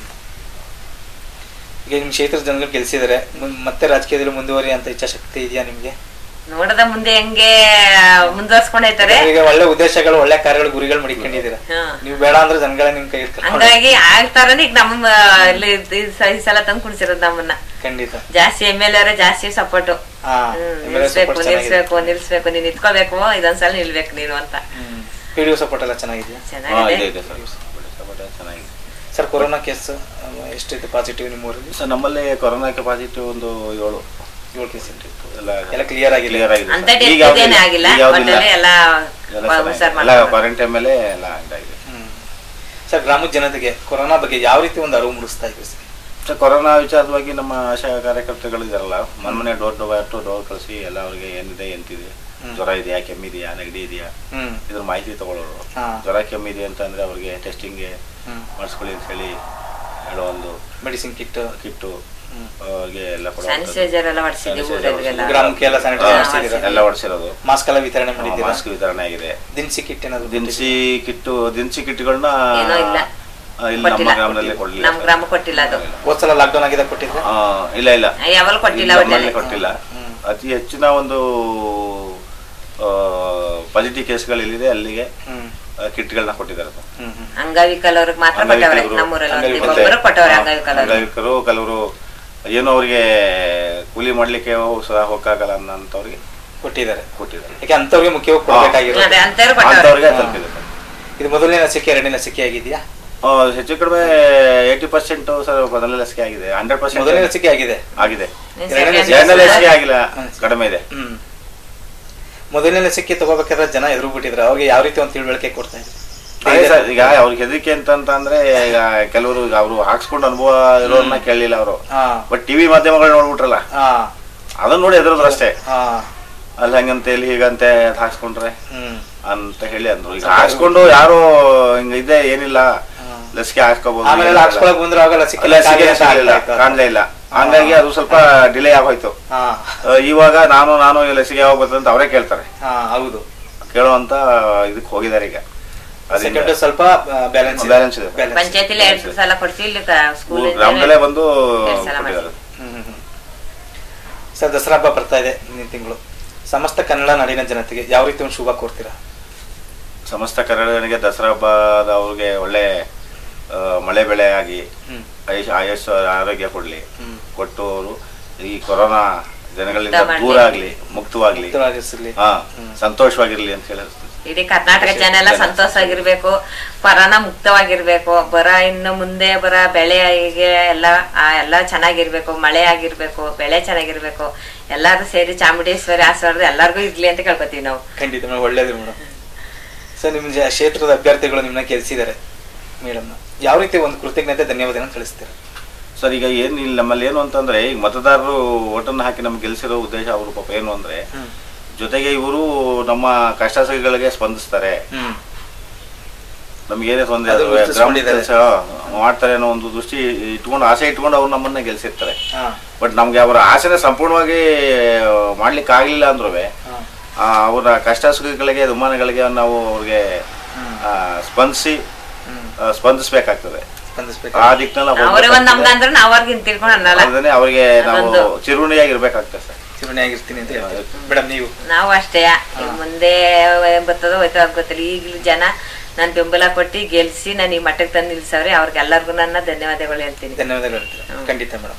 ಈಗ ನಿಮ್ ಕ್ಷೇತ್ರದ ಜನಗಳು ಗೆಲ್ಸಿದಾರೆ ಮುನ್- ಮತ್ತೆ ರಾಜಕೀಯದಲ್ಲಿ ಮುಂದುವರಿ ಅಂತ ಇಚ್ಛಾಶಕ್ತಿ ಇದೆಯಾ ನಿಮ್ಗೆ ನೋಡದ ಮುಂದೆ ಹೆಂಗೆ ಮುಂದುವರ್ಸ್ಕೊಂಡ್ ಹೋಯ್ತಾರೆ ಈಗ ಒಳ್ಳೆ ಉದ್ದೇಶಗಳು ಒಳ್ಳೆ ಕಾರ್ಯಗಳು ಗುರಿಗಳು ಮಡಿಕೊಂಡಿದ್ದೀರಾ ಹಾ. ನೀವು ಬೇಡ ಅಂದ್ರೆ ಜನಗಳ ನಿಮ್ ಕೈ ಹಿಡ್ಕೊಂಡು ಹಂಗಾಗಿ ಆಗ್ತಾರನೇ ಈಗ ನಮ್ಮ ಇಲ್ಲಿ ಈ ಸ- ಈ ಸಲ ತಂದು ಕುಣಿಸಿರೋದು ನಮ್ಮನ್ನ ಖಂಡಿತ ಜಾಸ್ತಿ ಎಮ್ ಎಲ್ ಅವರೇ ಜಾಸ್ತಿ ಸಪೋರ್ಟ್ ಹಾ MLA ನಿಲ್ಸ್ಬೇಕು support ಚೆನ್ನಾಗಿದೆ. ನಿಲ್ಸ್ಬೇಕು ನಿಲ್ಸ್ಬೇಕು ನೀನ್ ನಿಂತ್ಕೋಬೇಕು ಇದೊಂದ್ಸಲ ನಿಲ್ಬೇಕು ನೀನು ಅಂತ ಹ್ಮ್ ಪಿಡಿಒ ಸಪೋರ್ಟ್ ಎಲ್ಲ ಚೆನ್ನಾಗಿದೆಯಾ ಹಾ, ಚೆನ್ನಾಗಿದೆ ಇದೆ ಇದೆ ಸರ್ ಸಪೋರ್ಟ್ ಚೆನ್ನಾಗಿದೆ ಸರ್ ಕೊರೋನಾ ಕೇಸ್ ಎಷ್ಟಿದೆ ಪಾಸಿಟಿವ್ ನಿಮ್ಮ ಊರಲ್ಲಿ ಸರ್ ನಮ್ಮಲ್ಲಿ ಕೊರೋನಾಕ್ಕೆ ಪಾಸಿಟಿವ್ ಒಂದು ಏಳು ಏಳು ಕೇಸ್ ಇತ್ತು ಎಲ್ಲ ಎಲ್ಲ ಕ್ಲಿಯರ್ ಆಗಿದೆ ಕ್ಲಿಯರ್ ಆಗಿದೆ ಅಂತ ಸರ್. ಡೆತ್ ಈಗ ಯಾವ್ದು ಇದೇನೆ ಇಲ್ಲ. ಆಗಿಲ್ಲ ಈಗ ಯಾವ್ದು ಇಲ್ಲ. ಒಟ್ಟಲ್ಲಿ ಎಲ್ಲ ಎಲ್ಲ ಹುಷಾರ್ ಚೆನ್ನಾಗಿದೆ. ಎಲ್ಲ ಮಾಡ್ಕೊಂಡು ಕ್ವಾರಂಟೈನ್ ಮೇಲೆ ಎಲ್ಲ ಇದಾಗಿದೆ ಹ್ಮ್ ಸರ್ ಗ್ರಾಮದ ಜನತೆಗೆ ಕೊರೋನಾ ಬಗ್ಗೆ ಯಾವ ರೀತಿ ಒಂದು ಅರಿವು ಮೂಡಿಸ್ತಾ ಇದ್ದೀವಿ ಸರ್ ಸರ್ ಕೊರೋನಾ ವಿಚಾರವಾಗಿ ನಮ್ಮ ಆಶಾ ಕಾರ್ಯಕರ್ತರುಗಳು ಇದಾರಲ್ಲ ಮನೆ ಮನೆ ಡೋರ್ ಟು ಟು ಡೋರ್ ಕಳಿಸಿ ಎಲ್ಲ ಅವ್ರಿಗೆ ಏನಿದೆ ಎಂತಿದೆ ಹ್ಮ್. ಜ್ವರ ಇದೆಯಾ ಕೆಮ್ಮಿದೆಯಾ ನೆಗಡಿ ಇದೆಯಾ ಹ್ಮ್ ಇದ್ರ ಮಾಹಿತಿ ತಗೊಳ್ಳೋರು ಹಾ. ಜ್ವರ ಕೆಮ್ಮಿದೆ ಅಂತಂದ್ರೆ ಅವ್ರಿಗೆ ಟೆಸ್ಟಿಂಗ್ಗೆ ಹ್ಮ್ ಮಾಡಿಸ್ಕೊಳ್ಳಿ ಅಂತ ಹೇಳಿ ಹೇಳೋ ಒಂದು ಮೆಡಿಸಿನ್ ಕಿಟ್ ಕಿಟ್ಟು ಹ್ಮ್ ಅವ್ರಿಗೆ ಎಲ್ಲ ಕೊಡೋ ಸ್ಯಾನಿಟೈಸರ್ ಎಲ್ಲ ಹೊಡ್ಸಿದ್ವಿ Sanitizer ಊರಲ್ಲಿಗೆಲ್ಲ ಗ್ರಾಮಕ್ಕೆ ಎಲ್ಲ ಸ್ಯಾನಿಟೈಸರ್ ಮಾಡಿಸಿದ್ದೀರಾ ಎಲ್ಲ ಹೊಡ್ಸಿರೋದು ಮಾಸ್ಕ್ ಎಲ್ಲ ವಿತರಣೆ ಮಾಡಿದ್ದೀರಾ ಮಾಸ್ಕ್ ವಿತರಣೆ ಆಗಿದೆ ದಿನಸಿ ಕಿಟ್ ಏನಾದ್ರು ದಿನಸಿ ಕಿಟ್ಟು ದಿನಸಿ ಕಿಟ್ಗಳನ್ನ ಏನೋ ಇಲ್ಲ. ಇಲ್ಲಿ ನಮ್ಮ ಕೊಟ್ಟಿಲ್ಲ. ಗ್ರಾಮದಲ್ಲಿ ಕೊಡ್ಲಿಲ್ಲ ನಮ್ ಗ್ರಾಮ ಕೊಟ್ಟಿಲ್ಲ ಅದು ಹೋದ್ಸಲ ಲಾಕ್ಡೌನ್ ಆಗಿದೆ ಕೊಟ್ಟಿದ್ರೆ ಆ, ಇಲ್ಲ ಇಲ್ಲ ಯಾವಾಗ ಕೊಟ್ಟಿಲ್ಲ ಇಲ್ಲಿ ನಮ್ಮಲ್ಲಿ ಒಟ್ಟಲ್ಲಿ ಕೊಟ್ಟಿಲ್ಲ ಹ್ಮ್. ಅತಿ ಹೆಚ್ಚಿನ ಒಂದು ಪಾಸಿಟಿವ್ ಕೇಸ್ಗಳು ಎಲ್ಲಿದೆ ಅಲ್ಲಿಗೆ ಹ್ಮ್ ಕಿಟ್ಗಳನ್ನ ಕೊಟ್ಟಿದ್ದಾರೆ ಸರ್. ಹ್ಮ್ ಹ್ಮ್ ಅಂಗವಿಕಲ್ ಅವ್ರಿಗೆ ಮಾತ್ರ ಕೊಟ್ಟವ್ರೆ ಅಂಗವಿಕಲರು, ನಮ್ಮೂರಲ್ಲಿ ಒಂದು ಅಂಗವಿಕಲರು. ಮತ್ತೆ, ಇಬ್ಬರು ಕೊಟ್ಟವ್ರೆ ಆ, ಅಂಗವಿಕಲ್ ಅಂಗವಿಕಲರು ಕೆಲವರು ಏನೋ ಅವ್ರಿಗೆ ಕೂಲಿ ಮಾಡ್ಲಿಕ್ಕೆ ಸಹ ಹೋಗಕ್ಕಾಗಲ್ಲ ಅನ್ನೋಂಥವ್ರಿಗೆ ಕೊಟ್ಟಿದ್ದಾರೆ ಕೊಟ್ಟಿದ್ದಾರೆ ಯಾಕೆ ಅಂತವ್ರಿಗೆ ಮುಖ್ಯವಾಗಿ ಕೊಡ್ಬೇಕಾಗಿರೋದು ಅದೇ ಅಂತೇಳಿ ಕೊಟ್ಟವ್ರೆ ಅಂಥವ್ರಿಗೆ ಹಾ. ತಲುಪಿದೆ ಸರ್ ಇದು ಮೊದಲನೇ ಲಸಿಕೆ ಎರಡನೇ ಲಸಿಕೆ ಆಗಿದೆಯಾ ಆ, ಹೆಚ್ಚು ಕಡಿಮೆ ಏಯ್ಟಿ ಪರ್ಸೆಂಟ್ ಸರ್ ಮೊದಲನೇ ಲಸಿಕೆ ಆಗಿದೆ ಹಂಡ್ರೆಡ್ ಮೊದಲನೇ ಪರ್ಸೆಂಟ್ ಲಸಿಕೆ ಆಗಿದೆ ಆಗಿದೆ ಎರಡನೇ ಎರಡನೇ ಲಸಿಕೆ ಆಗಿಲ್ಲ ಹ್ಮ್. ಕಡಿಮೆ ಇದೆ ಹ್ಮ್ ಮೊದಲನೇ ಲಸಿಕೆ ತಗೋಬೇಕಾದ್ರೆ ಜನ ಎದುರು ಬಿಟ್ಟಿದ್ರು ಅವ್ರಿಗೆ ಯಾವ ರೀತಿ ಒಂದು ತಿಳುವಳಿಕೆ ಕೊಡ್ತಾ ಇದ್ರು ಅದೇ ಸರ್ ಈಗ ಅವ್ರಿಗೆ ಹೆದರಿಕೆ ಅಂತ ಅಂದ್ರೆ ಈಗ ಕೆಲವರು ಈಗ ಅವರು ಹಾಕ್ಸ್ಕೊಂಡು ಅನುಭವ ಇರೋರ್ನ ಕೇಳಲಿಲ್ಲ ಅವರು ಹಾ ಬಟ್ ಟಿವಿ ಮಾಧ್ಯಮಗಳು ನೋಡ್ಬಿಟ್ರಲ್ಲ ಹಾ ಅದನ್ನ ನೋಡಿ ಎದುರಿದ್ರು ಅಷ್ಟೇ ಹಾ ಅಲ್ಲಿ ಹಂಗಂತೆ ಇಲ್ಲಿ ಹೀಗಂತೆ ಅದ್ ಹಾಕ್ಸ್ಕೊಂಡ್ರೆ ಹ್ಮ್ ಅಂತ ಹೇಳಿ ಅಂದ್ರು ಈಗ ಹಾಕ್ಸ್ಕೊಂಡು ಯಾರು ಹಿಂಗ ಇದೆ ಏನಿಲ್ಲ ಹಾ. ಲಸಿಕೆ ಹಾಕ್ಕೋಬಹುದು ಆಮೇಲೆ ಎಲ್ಲ ಹಾಕ್ಸ್ಕೊಳಕ್ ಬಂದ್ರೆ ಆಗ ಲಸಿಕೆ ಲಸಿಕೆ ಕಾಣಲಿಲ್ಲ ಅಂತ ಸಿಗ್ಲಿಲ್ಲ ಆಗ್ತಾ ಇತ್ತು. ಕಾಣ್ಲೇ ಇಲ್ಲ ಹಂಗಾಗಿ ಅದು ಸ್ವಲ್ಪ ಡಿಲೇ ಆಗೋಯ್ತು ಹಾ ಆ, ಇವಾಗ ನಾನು ನಾನು ಈ ಲಸಿಕೆ ಯಾವಾಗ ಬರ್ತದೆ ಅಂತ ಅವರೇ ಕೇಳ್ತಾರೆ ಹಾ ಹೌದು ಕೇಳುವಂತ ಇದಕ್ಕೆ ಹೋಗಿದ್ದಾರೆ ಈಗ ಸೆಕೆಂಡ್ ಅದರಿಂದ ಸ್ವಲ್ಪ ಬ್ಯಾಲೆನ್ಸ್ Balance ಇದೆ. ಪಂಚಾಯತಿಲಿ ಎರಡು ಸಲ ಕೊಡ್ಸಿ ಇಲ್ಲಿ ಸ್ಕೂಲ್ ಗ್ರಾಮದಲ್ಲೇ ಬಂದು ಎರಡ್ ಸಲ ಕೊಟ್ಟಿದ್ದಾರೆ ಸರ್ ದಸರಾ ಹಬ್ಬ ಬರ್ತಾ ಇದೆ ಮುಂದಿನ ತಿಂಗಳು ಸಮಸ್ತ ಕನ್ನಡ ನಾಡಿನ ಜನತೆಗೆ ಯಾವ ರೀತಿ ಒಂದು ಶುಭ ಕೋರ್ತೀರಾ ಸಮಸ್ತ ಕನ್ನಡಿಗರಿಗೆ ದಸರಾ ಹಬ್ಬದ ಅವ್ರಿಗೆ ಒಳ್ಳೆ ಆ, ಮಳೆ ಬೆಳೆ ಆಗಿ ಹ್ಮ್ ಆಯುಷ್ ಆಯುಷ್ ಆರೋಗ್ಯ ಕೊಡ್ಲಿ ಹ್ಮ್ ಕೊಟ್ಟು ಅವರು ಈ ಕೊರೋನಾ ಜನಗಳಿಂದ ಮುಕ್ತ ಮಾಡ್ಲಿ. ದೂರ ಆಗ್ಲಿ ಮುಕ್ತವಾಗ್ಲಿ ಹಿತವಾಗಿರ್ಲಿ. ಹಾ ಹ್ಮ್. ಸಂತೋಷವಾಗಿರ್ಲಿ ಅಂತ ಹೇಳಿ ಇಡೀ ಕರ್ನಾಟಕ ಜನ ಎಲ್ಲ ಸಂತೋಷವಾಗಿರ್ಬೇಕು ಕೊರೋನಾ ಮುಕ್ತವಾಗಿರ್ಬೇಕು ಬರ ಇನ್ನು ಮುಂದೆ ಬರ ಬೆಳೆ ಹೀಗೆ ಎಲ್ಲ ಆ ಎಲ್ಲ ಚೆನ್ನಾಗಿರ್ಬೇಕು ಮಳೆ ಆಗಿರ್ಬೇಕು ಬೆಳೆ ಚೆನ್ನಾಗಿರ್ಬೇಕು ಎಲ್ಲಾರು ಸೇರಿ ಚಾಮುಂಡೇಶ್ವರಿ ಆಶೀರ್ವಾದ ಎಲ್ಲಾರ್ಗು ಇರ್ಲಿ ಅಂತ ಕೇಳ್ಕೊತೀವಿ ನಾವು ಖಂಡಿತ ಮೇಡಮ್ ಒಳ್ಳೇದು ಮೇಡಮ್ ಸರ್ ನಿಮ್ಮ ಜ- ಕ್ಷೇತ್ರದ ಅಭ್ಯರ್ಥಿಗಳು ನಿಮ್ಮನ್ನ ಗೆಲ್ಸಿದ್ದಾರೆ ಮೇಡಮ್ನ ಯಾವ ರೀತಿ ಒಂದು ಕೃತಜ್ಞತೆ ಧನ್ಯವಾದನ ತಿಳಿಸ್ತೀರಾ ಸರ್ ಈಗ ಏನ್ ಇಲ್ಲಿ ನಮ್ಮಲ್ಲಿ ಏನು ಅಂತಂದ್ರೆ ಈಗ ಮತದಾರರು ಓಟನ್ನು ಹಾಕಿ ನಮ್ಗೆ ಗೆಲ್ಸಿರೋ ಉದ್ದೇಶ ಅವರು ಪಾಪ ಏನು ಅಂದ್ರೆ ಹ್ಮ್ ಜೊತೆಗೆ ಇವರು ನಮ್ಮ ಕಷ್ಟ ಸುಖಗಳಿಗೆ ಸ್ಪಂದಿಸ್ತಾರೆ ಹ್ಮ್ ನಮ್ಗೇನೇ ತೊಂದರೆ ಅದು ಆದ್ರೆ ಗ್ರಾಮ ಗುರುತಿಸ್ಕೊಂಡಿದ್ದಾರೆ. ಕೆಲಸ ಮಾಡ್ತಾರೆ ಅನ್ನೋ ಒಂದು ದೃಷ್ಟಿ ಇಟ್ಕೊಂಡು ಆಸೆ ಇಟ್ಕೊಂಡು ಅವ್ರು ನಮ್ಮನ್ನ ಗೆಲ್ಸಿರ್ತಾರೆ ಹಾ ಬಟ್ ನಮ್ಗೆ ಅವರ ಆಸೆನ ಸಂಪೂರ್ಣವಾಗಿ ಮಾಡ್ಲಿಕ್ಕೆ ಆಗ್ಲಿಲ್ಲ ಅಂದ್ರೂ ಹಾ ಅವರ ಕಷ್ಟ ಸುಖಗಳಿಗೆ ದುಮ್ಮಾನಗಳಿಗೆ ನಾವು ಅವ್ರಿಗೆ ಹ್ಮ್. ಆ, ಸ್ಪಂದಿಸಿ ಹ್ಮ್ ಆ, ಸ್ಪಂದಿಸ್ಬೇಕಾಗ್ತದೆ ಸ್ಪಂದಿಸ್ಬೇಕು ಆ ದಿಕ್ಕಿನಲ್ಲಿ ನಾವು ಅವ್ರೇ ಒಂದ್ ನಮ್ಗ ಹೋಗ್ಬೇಕಾಗ್ತದೆ. ಅಂದ್ರೆ ನಾವ್ ಅವ್ರಿಗೆ ತಿಳ್ಕೊಂಡು ಅನ್ನಲ್ಲ ಅದನ್ನೇ ಅವ್ರಿಗೆ ನಾವು ಅದೊಂದು. ಚಿರುಣಿಯಾಗಿರ್ಬೇಕಾಗ್ತದೆ ಸರ್ ಚಿವಣೆ ಆಗಿರ್ತೀನಿ ಅಂತ ಹೇಳ್ತೀರಾ ಮೇಡಮ್ ನೀವು ನಾವು ಅಷ್ಟೇ ಮುಂದೆ ಬರ್ತದೋ ಹೋಯ್ತೋ ಅದ್ ಗೊತ್ತಿಲ್ಲ ಈಗಲೂ ಜನ ನನ್ ಬೆಂಬಲ ಕೊಟ್ಟು ಗೆಲ್ಸಿ ನಾನು ಈ ಮಟ್ಟಕ್ಕೆ ತಂದು ನಿಲ್ಸವ್ರೆ ಅವ್ರಿಗೆಲ್ಲರಿಗೂ ನನ್ನ ಧನ್ಯವಾದಗಳು ಹೇಳ್ತೀನಿ ಧನ್ಯವಾದಗಳು ಹೇಳ್ತೀರಾ ಖಂಡಿತ ಮೇಡಮ್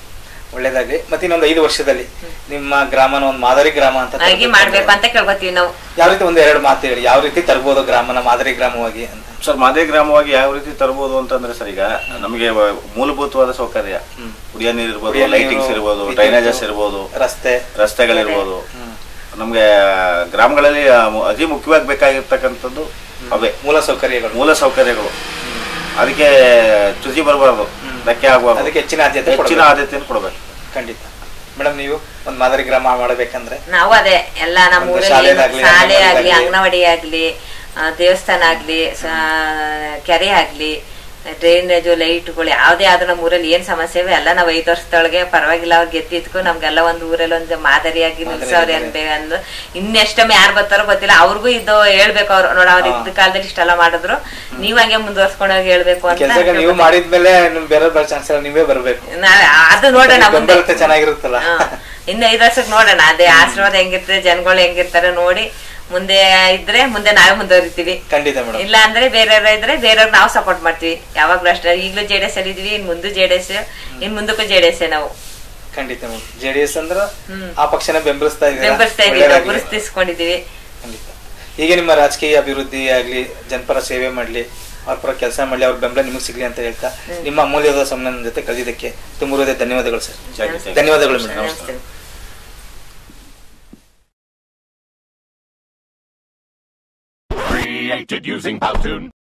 ಒಳ್ಳೇದಾಗ್ಲಿ ಮತ್ತೆ ಇನ್ನೊಂದು ಐದು ವರ್ಷದಲ್ಲಿ ನಿಮ್ಮ ಗ್ರಾಮನ ಒಂದು ಮಾದರಿ ಗ್ರಾಮ ಅಂತ ಆಗಿ ತರ್ಬೇಕು ಮಾಡ್ಬೇಕು ಅಂತ ಕೇಳ್ಕೊತೀವಿ ನಾವು ಯಾವ ರೀತಿ ಒಂದು ಎರಡು ಮಾತು ಹೇಳಿ ಯಾವ ರೀತಿ ತರ್ಬೋದು ಗ್ರಾಮನ ಮಾದರಿ ಗ್ರಾಮವಾಗಿ ಅಂತ ಸರ್ ಮಾದೇ ಗ್ರಾಮವಾಗಿ ಯಾವ ರೀತಿ ತರಬಹುದು ಅಂತಂದ್ರೆ ಸರ್ ಈಗ ನಮಗೆ ವ- ಮೂಲಭೂತವಾದ ಸೌಕರ್ಯ ಹ್ಮ್. ಕುಡಿಯೋ ನೀರು ಇರ್ಬೋದು ಕುಡಿಯೋ ನೀರು, ಲೈಟಿಂಗ್ಸ್ ಇರ್ಬೋದು ವಿದ್ಯುತ್ತು, ಡ್ರೈನೇಜಸ್ ಇರ್ಬೋದು ರಸ್ತೆ ರಸ್ತೆಗಳಿರ್ಬೋದು ಹ್ಮ್. ನಮ್ಗೆ ಗ್ರಾಮಗಳಲ್ಲಿ ಆ, ಮು- ಅತಿ ಮುಖ್ಯವಾಗಿ ಬೇಕಾಗಿರ್ತಕ್ಕಂಥದ್ದು ಅವೇ ಮೂಲ ಸೌಕರ್ಯಗಳು ಮೂಲ ಸೌಕರ್ಯಗಳು ಅದಕ್ಕೆ ತುದಿ ಬರಬಾರ್ದು ಧಕ್ಕೆ ಆಗಬಾರ್ದು ಅದಕ್ಕೆ ಹೆಚ್ಚಿನ ಆದ್ಯತೆ ಹೆಚ್ಚಿನ ಕೊಡ್ಬೇಕು. ಆದ್ಯತೆಯನ್ನು ಕೊಡಬೇಕು ಖಂಡಿತ ಮೇಡಮ್ ನೀವು ಒಂದು ಮಾದರಿ ಗ್ರಾಮ ಮಾಡಬೇಕಂದ್ರೆ ನಾವು ಅದೇ ಎಲ್ಲ ನಮ್ಮ ಒಂದು ಊರಲ್ಲಿ ಶಾಲೆದಾಗ್ಲಿ, ಶಾಲೆ ಆಗ್ಲಿ ಅಂಗನವಾಡಿ ಅಂಗನವಾಡಿ ಆಗ್ಲಿ ಆ, ದೇವಸ್ಥಾನ ಆಗ್ಲಿ ಸ- ಕೆರೆ ಆಗ್ಲಿ ಡ್ರೈನೇಜು ಲೈಟ್ಗಳು ಯಾವ್ದೇ ಆದ್ರೂ ನಮ್ಮ ಊರಲ್ಲಿ ಏನ್ ಸಮಸ್ಯೆ ಇವೆ ಎಲ್ಲ ನಾವು ಐದು ವರ್ಷದೊಳಗೆ ಪರವಾಗಿಲ್ಲ ಅವ್ರು ಗೆದ್ದಿದ್ಕು ನಮ್ಗೆಲ್ಲ ಒಂದು ಊರಲ್ಲಿ ಒಂದು ಮಾದರಿಯಾಗಿ ನಿಲ್ಸವ್ರೆ ಅನ್ಬೇ ಅಂದು ಇನ್ನೆಷ್ಟೊಮ್ಮೆ ಯಾರು ಬರ್ತಾರೋ ಗೊತ್ತಿಲ್ಲ ಅವ್ರಿಗೂ ಇದು ಹೇಳ್ಬೇಕು ಅವ್ರು ನೋಡ ಅವ್ರು ಇದ್ದ ಕಾಲದಲ್ಲಿ ಇಷ್ಟೆಲ್ಲ ಮಾಡಿದ್ರು ನೀವ್ ಹಂಗೆ ಮುಂದುವರ್ಸ್ಕೊಂಡು ಹೋಗಿ ಹೇಳ್ಬೇಕು ಅಂತ ಕೆಲಸ ನೀವು ಮಾಡಿದ್ಮೇಲೆ ನಿಮ್ ಬೇರೆ ಬರೋ ಚಾನ್ಸ್ ನೀವೇ ಬರ್ಬೇಕು ನಾವ್ ಅದು ನೋಡೋಣ ಮುಂದೆ ಬೆಂಬಲತೆ ಚೆನ್ನಾಗಿರುತ್ತಲ್ಲ ಹಾ. ಇನ್ನು ಐದು ವರ್ಷಕ್ಕೆ ನೋಡೋಣ ಅದೇ ಆಶೀರ್ವಾದ ಹೆಂಗಿರ್ತದೆ ಜನಗಳು ಹೆಂಗಿರ್ತಾರೆ ನೋಡಿ ಮುಂದೆ ಇದ್ರೆ ಮುಂದೆ ನಾವೇ ಮುಂದುವರಿತೀವಿ ಖಂಡಿತ ಮೇಡಮ್ ಇಲ್ಲ ಅಂದ್ರೆ ಬೇರೆಯವ್ರ ಇದ್ರೆ ಬೇರೆಯವ್ರಿಗೆ ನಾವು ಸಪೋರ್ಟ್ ಮಾಡ್ತೀವಿ ಯಾವಾಗ್ಲೂ ಅಷ್ಟೇ ಈಗಲೂ ಜೆ ಡಿ ಎಸ್ ಅಲ್ಲಿ ಇದೀವಿ ಇನ್ ಮುಂದೆ ಜೆ ಡಿ ಎಸ್ ಇನ್ ಮುಂದಕ್ಕೂ ಜೆ ಡಿ ಎಸ್ ನಾವು ಖಂಡಿತ ಮೇಡಮ್ ಜೆಡಿಎಸ್ ಅಂದ್ರ ಹ್ಮ್. ಆ ಪಕ್ಷನ ಬೆಂಬಲಿಸ್ತಾ ಇದ್ದೀರಾ ಬೆಂಬಲಿಸ್ತಾ ಇದೀವಿ ಒಳ್ಳೇದಾಗ್ಲಿ. ಗುರುತಿಸ್ಕೊಂಡಿದೀವಿ ಖಂಡಿತ ಹೀಗೆ ನಿಮ್ಮ ರಾಜಕೀಯ ಅಭಿವೃದ್ಧಿ ಆಗ್ಲಿ ಜನಪರ ಸೇವೆ ಮಾಡ್ಲಿ ಅವ್ರ ಪರ ಕೆಲಸ ಮಾಡ್ಲಿ ಅವ್ರ ಬೆಂಬಲ ನಿಮಗೆ ಸಿಗ್ಲಿ ಅಂತ ಹೇಳ್ತಾ ನಿಮ್ಮ ಅಮೂಲ್ಯವಾದ ಸಮಯ ನನ್ನ ಜೊತೆ ಕಳೆದಿದ್ದಕ್ಕೆ ತುಂಬ ಹೃದಯ ಧನ್ಯವಾದಗಳು sir Thank you, thank you. ಧನ್ಯವಾದಗಳು ಮೇಡಮ್ ನಮಸ್ತೆ Created using Powtoon.